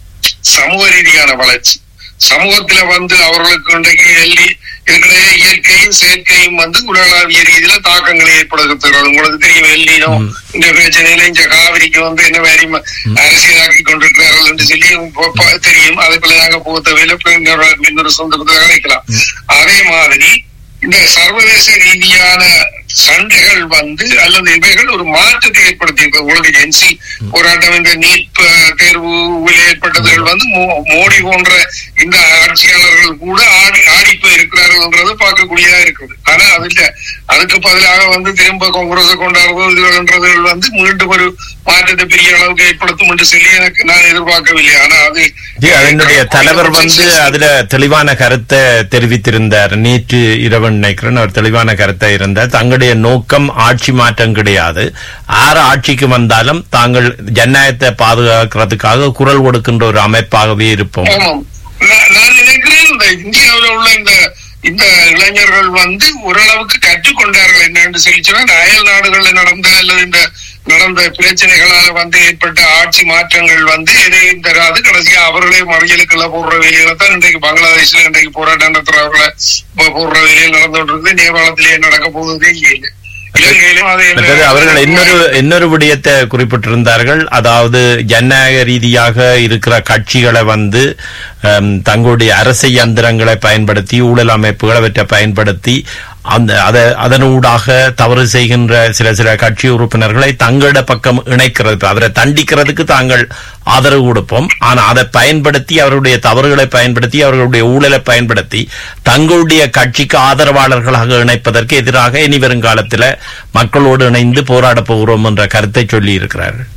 சமூக ரீதியான வளர்ச்சி சமூகத்துல வந்து அவர்களுக்கு இன்றைக்கு எல்லி இருக்கிற இயற்கையும் செயற்கையும் வந்து உலகளாவிய ரீதியில தாக்கங்களை ஏற்படுத்துகிறது உங்களுக்கு தெரியும் எல்லினோ
ம்.
இந்த பிரச்சனையில இந்த காவிரிக்கு வந்து என்ன மாதிரி ம- அரசியலாக்கி கொண்டிருக்கிறார்கள் என்று சொல்லி ப- ப- தெரியும் அதுக்குள்ள நாங்க போக தேவையில்லை இப்ப இன்னொரு இன்னொரு சொந்தத்துல நினைக்கலாம் அதே மாதிரி இந்த சர்வதேச ரீதியான சண்டைகள் வந்து அல்லது இவைகள் ஒரு மாற்றத்தை ஏற்படுத்தியிருக்கு உங்களுக்கு என்சி போராட்டம் இந்த நீட் அஹ், தேர்வுவில் ஏற்பட்டதுகள் வந்து மோ- மோடி போன்ற இந்த ஆட்சியாளர்கள் கூட ஆடி ஆடி போய் இருக்கிறார்கள்ன்றது பார்க்கக்கூடியதா இருக்குது ஆனா அது இல்ல அதுக்கு பதிலாக வந்து திரும்ப காங்கிரஸ் கொண்டாடுறது இதுன்றதுகள் வந்து மீண்டும் ஒரு மாற்றத்தை பெரிய அளவுக்கு ஏற்படுத்தும் என்று சொல்லி எனக்கு நான் எதிர்பார்க்கவில்லை ஆனா அது
ஜி, அதனுடைய தலைவர் வந்து அதுல தெளிவான கருத்தை தெரிவித்திருந்தார் நேற்று இரவு நினைக்கிறேன் அவர் தெளிவான கருத்தை இருந்தார் தங்களுடைய நோக்கம் ஆட்சி மாற்றம் கிடையாது ஆறு ஆட்சிக்கு வந்தாலும் தாங்கள் ஜனநாயகத்தை பாதுகாக்கிறதுக்காக குரல் கொடுக்கின்ற ஒரு அமைப்பாகவே இருப்போம்
ஆமாம் நான் நான் நினைக்கிறேன் இந்த இந்தியாவில் உள்ள இந்த இந்த இளைஞர்கள் வந்து ஓரளவுக்கு கற்றுக்கொண்டார்கள் என்னன்னு சொல்லி சொன்னா அயல் நாடுகள்ல நடந்த அல்லது இந்த நடந்த பிரச்சனைகளால வந்து ஏற்பட்ட ஆட்சி மாற்றங்கள் வந்து எதையும் தராது கடைசியா அவர்களே மறியலுக்குள்ள போடுற வேலையில தான் இன்றைக்கு பங்களாதேஷ்ல இன்றைக்கு போராட்டம் நடத்துறவர்களை போ- போடுற வேலையில் நடந்து கொண்டிருக்கு நேபாளத்திலேயே நடக்க போகுதே இல்லை இலங்கையிலும் அதே
மற்றது அவர்கள் இன்னொரு இன்னொரு விடயத்தை குறிப்பிட்டிருந்தார்கள் அதாவது ஜனநாயக ரீதியாக இருக்கிற கட்சிகளை வந்து ஹம், தங்களுடைய அரசு இயந்திரங்களை பயன்படுத்தி ஊழல் அமைப்புகளை அவற்றை பயன்படுத்தி அந்த அத அதனூடாக தவறு செய்கின்ற சில சில கட்சி உறுப்பினர்களை தங்களோட பக்கம் இணைக்கிறது அவரை தண்டிக்கிறதுக்கு தாங்கள் ஆதரவு கொடுப்போம் ஆனா அதை பயன்படுத்தி அவருடைய தவறுகளை பயன்படுத்தி அவர்களுடைய ஊழலை பயன்படுத்தி தங்களுடைய கட்சிக்கு ஆதரவாளர்களாக இணைப்பதற்கு எதிராக இனி வருங்காலத்தில் மக்களோடு இணைந்து போராடப் போகிறோம் என்ற கருத்தை சொல்லி இருக்கிறார்கள்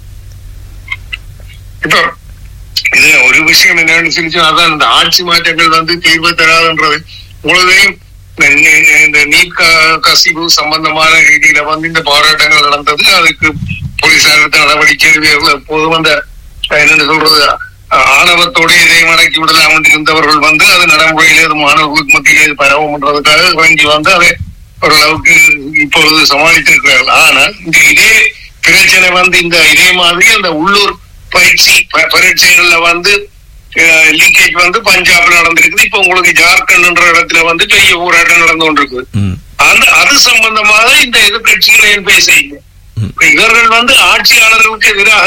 இப்போ இது ஒரு விஷயம் என்னன்னு சொல்லி சொன்னா, அதான் இந்த ஆட்சி மாற்றங்கள் வந்து தீர்வு தராதுன்றது உலகையும் இந்த நீட் க- கசிவு சம்பந்தமான ரீதியில வந்து இந்த போராட்டங்கள் நடந்தது அதுக்கு போலீசார் எடுத்த நடவடிக்கைகள் எப்போதும் அந்த என்னன்னு சொல்றது அஹ், ஆணவத்தோட இதை மடக்கி விடலாம் என்று இருந்தவர்கள் வந்து அது நடைமுறையிலே அது மாணவர்களுக்கு மத்தியிலே இது பரவும்ன்றதுக்காக வேண்டி வந்து அதை ஓரளவுக்கு இப்பொழுது சமாளித்திருக்கிறார்கள் ஆனால் இந்த இதே பிரச்சனை வந்து இந்த இதே மாதிரி அந்த உள்ளூர் பயிற்சி ப- பரீட்சைகள்ல வந்து லீக்கேஜ் வந்து பஞ்சாப்ல நடந்திருக்குது இப்ப உங்களுக்கு ஜார்க்கண்ட்ன்ற இடத்துல வந்து பெரிய போராட்டம் நடந்து கொண்டிருக்குது
ம்
அந்த அது சம்பந்தமாக இந்த எதிர்கட்சிகள் ஏன் பேசுறீங்க
ம்.
இவர்கள் வந்து ஆட்சியாளர்களுக்கு எதிராக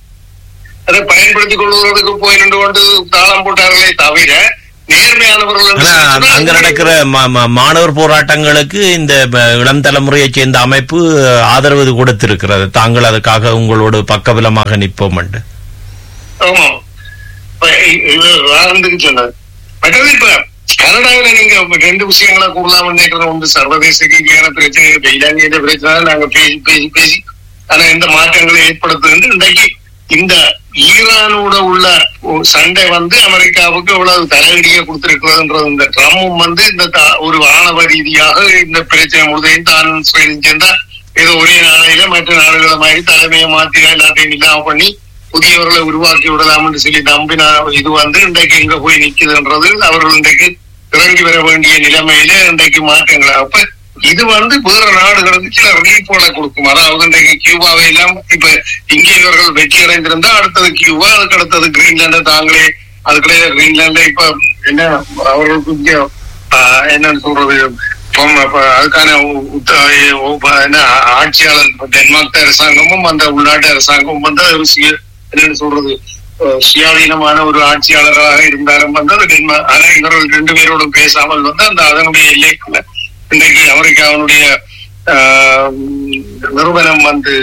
அதை பயன்படுத்திக் கொள்வதற்கு போய் நின்று கொண்டு தாளம் போட்டார்களே தவிர நேர்மையானவர்கள் என்று
ஆனா
சொன்னா
அங்க நடக்கிற ம- ம- மாணவர் போராட்டங்களுக்கு இந்த ப- இளம் தலைமுறையைச் சேர்ந்த அமைப்பு ஆதரவு கொடுத்திருக்கிறது தாங்கள் அதுக்காக உங்களோடு பக்கபலமாக நிற்போம் என்று
ஆமா இப்ப இ- இது ஆனந்துக்கு சொன்னார் மற்றது இப்ப கனடாவில நீங்க ரெண்டு விஷயங்களை கூடலாம் நினைக்கிறது உண்டு சர்வதேச ரீதியான பிரச்சனை இப்ப இலங்கையில பிரச்சனை நாங்க பேசி பேசி பேசி ஆனா எந்த மாற்றங்களை ஏற்படுத்துது இன்றைக்கு இந்த ஈரானோட உள்ள ஒரு சண்டை வந்து அமெரிக்காவுக்கு எவ்வளவு தலையடியை கொடுத்திருக்கிறதுன்றது இந்த ட்ரம்பும் வந்து இந்த தா- ஒரு ஆணவ ரீதியாக இந்த பிரச்சனை முழுதையும் தான் செஞ்சா ஏதோ ஒரே நாளையில மற்ற நாடுகளை மாதிரி தலைமையை மாத்தி எல்லாத்தையும் இல்லாம பண்ணி புதியவர்களை உருவாக்கி விடலாம் என்று சொல்லி நம்பின இது வந்து இன்றைக்கு எங்க போய் நிக்குதுன்றது அவர்கள் இன்றைக்கு இறங்கி வர வேண்டிய நிலைமையில இன்றைக்கு மாற்றங்கள் அப்ப இது வந்து வேற நாடுகளுக்கு சில ரிலீஃபோட கொடுக்கும் அதாவது இன்றைக்கு கியூபாவை எல்லாம் இப்ப இங்கே இவர்கள் வெற்றி அடைந்திருந்தா அடுத்தது கியூபா அதுக்கு அடுத்தது கிரீன்லாந்து தாங்களே அதுக்கிடையே கிரீன்லாந்து இப்ப என்ன அவர்களுக்கு இங்க ஆஹ், என்னன்னு சொல்றது இப்போ அப்ப அதுக்கான உ- உத்த- உ- என்ன ஆட்சியாளர் இப்ப டென்மார்க் அரசாங்கமும் அந்த உள்நாட்டு அரசாங்கமும் வந்து ஒரு சுய- என்னன்னு சொல்றது அஹ் சுயாதீனமான ஒரு ஆட்சியாளராக இருந்தாலும் வந்து அது டென்மார்க் ஆனா இவர்கள் ரெண்டு பேரோடும் பேசாமல் வந்து அந்த அதனுடைய எல்லைக்குள்ள இன்றைக்கு அமெரிக்காவினுடைய ஆஹ், நிறுவனம் வந்து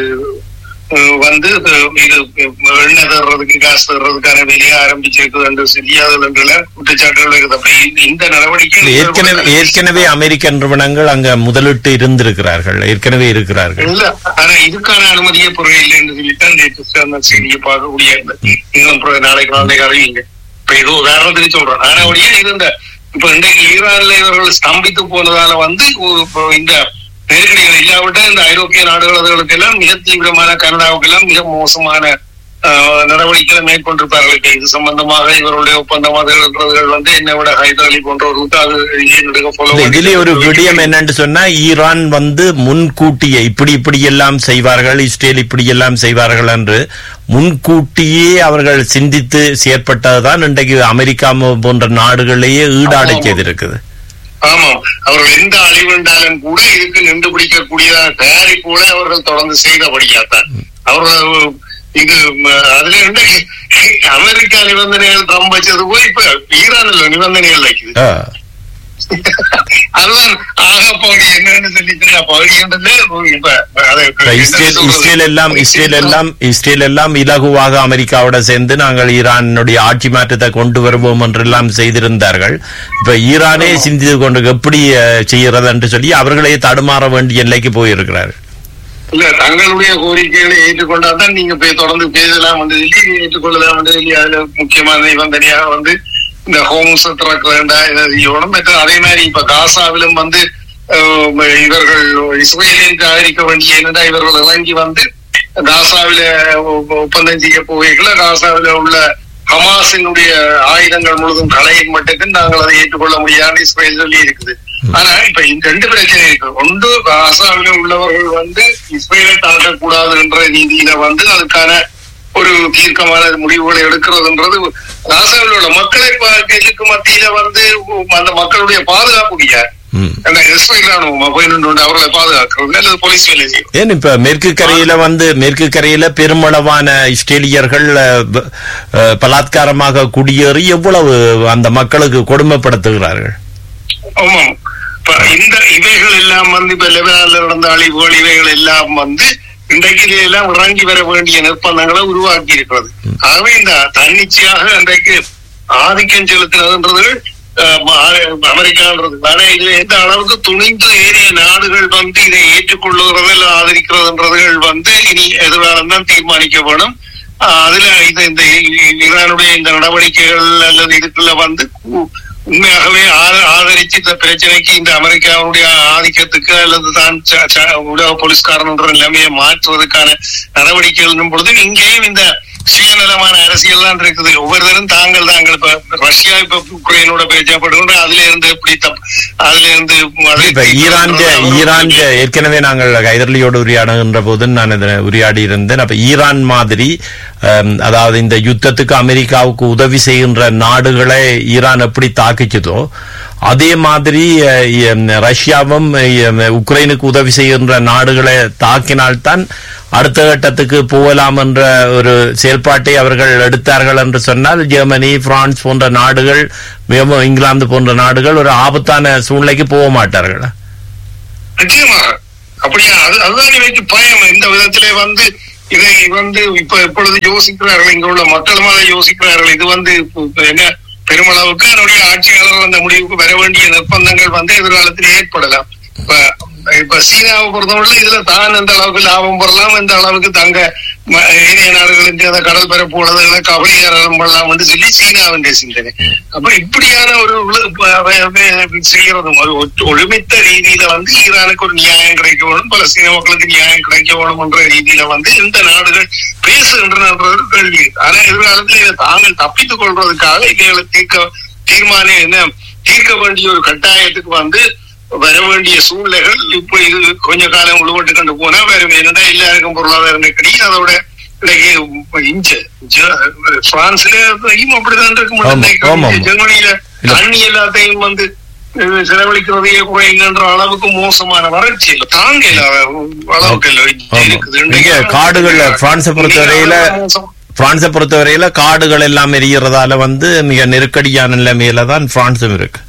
அஹ், வந்து இது எண்ணெய் தர்றதுக்கு காசு தர்றதுக்கான வேலையை ஆரம்பிச்சிருக்குது என்று தெரியாதது என்ற குற்றச்சாட்டுகள் இருக்குது அப்ப இந்த- இந்த நடவடிக்கை
ஏற்கனவே ஏற்கனவே அமெரிக்க நிறுவனங்கள் அங்க முதலிட்டு இருந்திருக்கிறார்கள் ஏற்கனவே இருக்கிறார்கள்
இல்ல ஆனா இதுக்கான அனுமதியே பொருள் இல்லை என்று சொல்லித்தான் நேற்று அந்த செய்தியை பார்க்கக்கூடிய இந்த இன்னும் அப்புறம் நாளைக்கு நாளைக்கு அறிவிங்க இப்ப இது உதாரணத்துக்கு சொல்றேன் ஆனா ஒழிய இது இந்த இப்ப இன்றைக்கு ஈரான்ல இவர்கள் ஸ்தம்பித்து போனதால வந்து ஒரு- இப்போ இந்த நெருக்கடிகள் இல்லாவிட்டால் இந்த ஐரோப்பிய நாடுகளுக்கு எல்லாம் மிக தீவிரமான கனடாவுக்கு எல்லாம் மிக மோசமான ஆஹ், நடவடிக்கைகளை மேற்கொண்டிருப்பார்கள் இப்ப இது சம்பந்தமாக இவருடைய ஒப்பந்தமாதர்கள் வந்து என்னை விட ஹைதர் அலி போன்றவர்களுக்கு அது ஏன் நடுக்க
இல்ல,
follow
இதுலயே ஒரு
பண்ணி-
விடயம் என்னன்னு சொன்னா ஈரான் வந்து முன்கூட்டியே இப்படி இப்படி எல்லாம் செய்வார்கள் இஸ்ரேல் இப்படி எல்லாம் செய்வார்கள் என்று முன்கூட்டியே அவர்கள் சிந்தித்து செயற்பட்டதுதான் இன்றைக்கு அமெரிக்கா போன்ற நாடுகளையே ஈடாடை
ஆமா.
செய்திருக்குது
ஆமாம் அவர்கள் எந்த அழிவுண்டாலும் கூட இதுக்கு நின்று பிடிக்கக்கூடியதான தயாரிப்புகளை அவர்கள் தொடர்ந்து செய்தபடியாத்தான் அவர்கள் இது ம, அதுல இருந்து அமெரிக்கா நிபந்தனைகள் ட்ரம்ப் வச்சது போய் இப்ப ஈரான்ல நிபந்தனைகள் வைக்குது
ஆ.
அதுதான் ஆக பகுதி என்னன்னு சொல்லிட்டு நான் பகுதின்றது இப்ப அதை
இப்ப இஸ்ரேல் இஸ்ரேல் எல்லாம் இஸ்ரேல் எல்லாம் இஸ்ரேல் எல்லாம் இலகுவாக அமெரிக்காவோட சேர்ந்து நாங்கள் ஈரானுடைய ஆட்சி மாற்றத்தை கொண்டு வருவோம் என்றெல்லாம் செய்திருந்தார்கள் இப்ப ஈரானே சிந்தித்து கொண்டு எப்படி அஹ், செய்கிறது என்று சொல்லி அவர்களே தடுமாற வேண்டிய எல்லைக்கு போயிருக்கிறார்கள்
இல்ல தங்களுடைய கோரிக்கைகளை ஏற்றுக்கொண்டாதான் நீங்க போய் தொடர்ந்து பேசலாம் வந்து சொல்லி ஏற்றுக்கொள்ளலாம் வந்து சொல்லி அதுல முக்கியமான நிபந்தனையாக வந்து இந்த ஹோம்ஸ் திறக்க வேண்டாம் இதை செய்யணும் மற்ற அதே மாதிரி இப்ப காசாவிலும் வந்து அஹ், இவர்கள் இஸ்ரேலில் தயாரிக்க வேண்டிய என்னடா இவர்கள் இறங்கி வந்து காசாவில ஒ- ஒப்பந்தம் செய்ய போவீர்கள காசாவில உள்ள ஹமாஸினுடைய ஆயுதங்கள் முழுதும் களையின் மட்டத்தில் நாங்கள் அதை ஏற்றுக்கொள்ள முடியாது இஸ்ரேல் சொல்லி இருக்குது ஆனா இப்ப இந்த ரெண்டு பிரச்சனை இருக்கு ஒன்று காசாவில உள்ளவர்கள் வந்து இஸ்ரேலை தாக்கக்கூடாது என்ற ரீதியில வந்து அதுக்கான ஒரு தீர்க்கமான முடிவுகளை எடுக்கிறதுன்றது காசாவில் உள்ள மக்களை பார்க்கறதுக்கு மத்தியில வந்து அந்த மக்களுடைய பாதுகாப்பு யார்
ம்.
ஏன்னா இஸ்ரேல் ராணுவம் போய் அவர்களை பாதுகாக்கிறது அல்லது போலீஸ் வேலை செய்யும்
ஏன் இப்ப மேற்கு கரையில வந்து மேற்கு கரையில பெருமளவான இஸ்ரேலியர்கள் அஹ், ப- அஹ், பலாத்காரமாக குடியேறி எவ்வளவு அந்த மக்களுக்கு கொடுமைப்படுத்துகிறார்கள்
ஆமாம் இப்ப இந்த இவைகள் எல்லாம் வந்து இப்ப லெபனான்ல நடந்த அழிவுகள் இவைகள் எல்லாம் வந்து இன்றைக்கு எல்லாம் இறங்கி வர வேண்டிய நிர்பந்தங்களை உருவாக்கி இருக்கிறது ஆகவே இந்த தன்னிச்சையாக இன்றைக்கு ஆதிக்கம் செலுத்தினதுன்றது அஹ், ம- அமெரிக்கான்றது ஆனா இதுல எந்த அளவுக்கு துணிந்து ஏறிய நாடுகள் வந்து இதை ஏற்றுக்கொள்ளுகிறது இல்ல ஆதரிக்கிறதுன்றதுகள் வந்து இனி எதிர்காலம் தான் தீர்மானிக்க வேணும் ஆஹ் அதுல இது இந்த ஈ- ஈரானுடைய இந்த நடவடிக்கைகள் அல்லது இதுக்குள்ள வந்து உ- உண்மையாகவே ஆத- ஆதரிச்சு இந்த பிரச்சனைக்கு இந்த அமெரிக்காவுடைய ஆதிக்கத்துக்கு அல்லது தான் ச- ச- உலக போலீஸ்காரன்ற நிலைமையை மாற்றுவதற்கான நடவடிக்கைகள் பொழுது இங்கேயும் இந்த சுயநல விதமான அரசியல் தான் இருக்குது ஒவ்வொருத்தரும் தாங்கள் தாங்கள் இப்ப ரஷ்யா இப்ப உக்ரைனோட பேச்சப்படுகின்ற அதுல இருந்து எப்படி தப் அதுல இருந்து அதை
இப்ப ஈரான் ஈரான் ஏற்கனவே நாங்கள் கைதர்லியோடு உரையாடுகின்ற போது நான் இதை உரையாடி இருந்தேன் அப்ப ஈரான் மாதிரி அம், அதாவது இந்த யுத்தத்துக்கு அமெரிக்காவுக்கு உதவி செய்கின்ற நாடுகளை ஈரான் எப்படி தாக்கிச்சதோ அதே மாதிரி அஹ், எம், ரஷ்யாவும் எம், உக்ரைனுக்கு உதவி செய்கின்ற நாடுகளை தாக்கினால்தான் அடுத்த கட்டத்துக்கு போகலாம் என்ற ஒரு செயல்பாட்டை அவர்கள் எடுத்தார்கள் என்று சொன்னால் ஜெர்மனி பிரான்ஸ் போன்ற நாடுகள் மிகவும் இங்கிலாந்து போன்ற நாடுகள் ஒரு ஆபத்தான சூழ்நிலைக்கு போக மாட்டார்கள்
நிச்சயமாக அப்படியா அது அதுதான் இவைக்கு பயம் இந்த விதத்திலே வந்து இதை வந்து இப்ப இப்பொழுது யோசிக்கிறார்கள் இங்க உள்ள மக்களும் அதை யோசிக்கிறார்கள் இது வந்து இப்ப என்ன பெருமளவுக்கு அதனுடைய ஆட்சியாளர்கள் அந்த முடிவுக்கு வர வேண்டிய நிர்பந்தங்கள் வந்து எதிர்காலத்தில் ஏற்படலாம் இப்ப இப்ப சீனாவை பொறுத்தவரை இதுல தான் எந்த அளவுக்கு லாபம் பெறலாம் எந்த அளவுக்கு தங்க ம- ஏனைய நாடுகளின் அந்த கடல் பரப்பு உலகங்களை கபலீகரணம் பண்ணலாம் என்று சொல்லி சீனாவின் சிந்தனை அப்ப இப்படியான ஒரு உல- ப- வ- வ- செய்யறதும் ஒரு ஒற்று- ஒழுமித்த ரீதியில வந்து ஈரானுக்கு ஒரு நியாயம் கிடைக்க வேணும் பலஸ்தீன மக்களுக்கு நியாயம் கிடைக்க வேணும் என்ற ரீதியில வந்து இந்த நாடுகள் பேசுகின்றன என்ற ஒரு கேள்வி ஆனா எதிர்காலத்தில் இதை தாங்கள் தப்பித்துக் கொள்றதுக்காக இவைகளை தீர்க்க தீர்மானம் என்ன தீர்க்க வேண்டிய ஒரு கட்டாயத்துக்கு வந்து வர வேண்டிய சூழ்நிலைகள் இப்ப இது கொஞ்ச காலம் உழுவட்டு கண்டு போனா வேற என்னடா எல்லாருக்கும் பொருளாதார நெருக்கடி அதோட இன்னைக்கு இஞ்ச ஜ- பிரான்ஸ்ல இப்பயும் அப்படிதான் இருக்கு
ஆமா, ஆமா, ஆமா.
ஜெர்மனியில
இல்ல.
தண்ணி எல்லாத்தையும் வந்து அஹ், செலவழிக்கிறதையே குறைங்கன்ற அளவுக்கு மோசமான வறட்சி இல்ல தாங்க இல்லாத அளவுக்கு இல்ல
ஆமா.
இருக்குது
இங்க காடுகள்ல பிரான்ஸை பொறுத்தவரையில
மோசம்.
பிரான்ஸை பொறுத்தவரையில காடுகள் எல்லாம் எரியறதால வந்து மிக நெருக்கடியான நிலைமையில தான் பிரான்ஸும் இருக்கு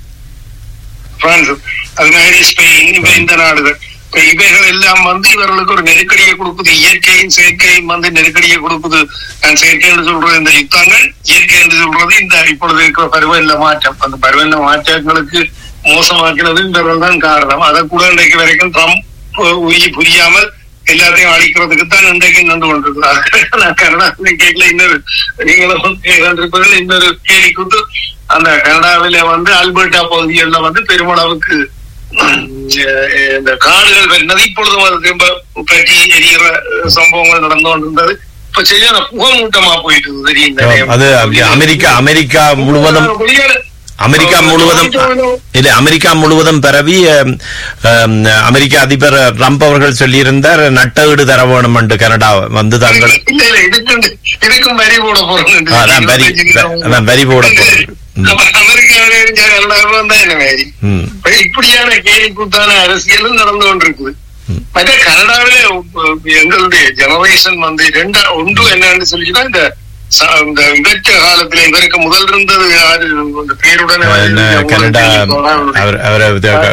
பிரான்ஸ் அது மாதிரி ஸ்பெயின் இப்ப இந்த நாடுகள் இப்ப இவைகள் எல்லாம் வந்து இவர்களுக்கு ஒரு நெருக்கடியை கொடுக்குது இயற்கையும் செயற்கையும் வந்து நெருக்கடியை கொடுக்குது நான் செயற்கை என்று சொல்றது இந்த யுத்தங்கள் இயற்கை என்று சொல்றது இந்த இப்பொழுது இருக்கிற பருவநிலை மாற்றம் அந்த பருவநிலை மாற்றங்களுக்கு மோசமாக்கினது இவர்கள் தான் காரணம் அதை கூட இன்றைக்கு வரைக்கும் ட்ரம்ப் உரிய புரியாமல் எல்லாத்தையும் அழிக்கிறதுக்கு தான் இன்றைக்கு நின்று கொண்டிருக்கிறார் நான் கனடா கேட்கல இன்னொரு நீங்களும் கேட்டிருப்பீர்கள் இன்னொரு கேள்வி கூத்து அந்த கனடாவில வந்து அல்பர்டா பகுதிகளில் வந்து பெருமளவுக்கு உம், இந்த காடுகள் வெட்டினது இப்பொழுதும் அது திரும்ப பற்றி எரிகிற சம்பவங்கள் நடந்து கொண்டிருந்தது இப்ப சரியான புகமூட்டமா போயிட்டு இருக்குது தெரியும்
அது அங்க அமெரிக்கா அமெரிக்கா முழுவதும் அமெரிக்கா முழுவதும் இல்ல அமெரிக்கா முழுவதும் பரவி அம், அம், அமெரிக்க அதிபர் ட்ரம்ப் அவர்கள் சொல்லியிருந்தார் நட்டஈடு தர வேணும் என்று கனடா வந்து தாங்கள்
இல்ல இல்ல இதுக்கு இதுக்கும் வரி போட போறோம்
அதான் வரி அதான் வரி போட போறது ம்,
அமெரிக்காவில இருந்தா எல்லாரும் வந்தா என்ன மாதிரி
ம்,
இப்ப இப்படியான கேலி கூத்தான அரசியலும் நடந்து கொண்டிருக்குது
ம்.
மற்ற கனடாவில உ- எங்களுடைய ஜெனரேஷன் வந்து ரெண்டா ஒன்று என்னன்னு சொல்லிச்சுன்னா இந்த ச- இந்த இவற்ற காலத்துல இவருக்கு முதல் இருந்தது யாரு இந்த பேருடன்
என்ன கனடா அவர் அவர்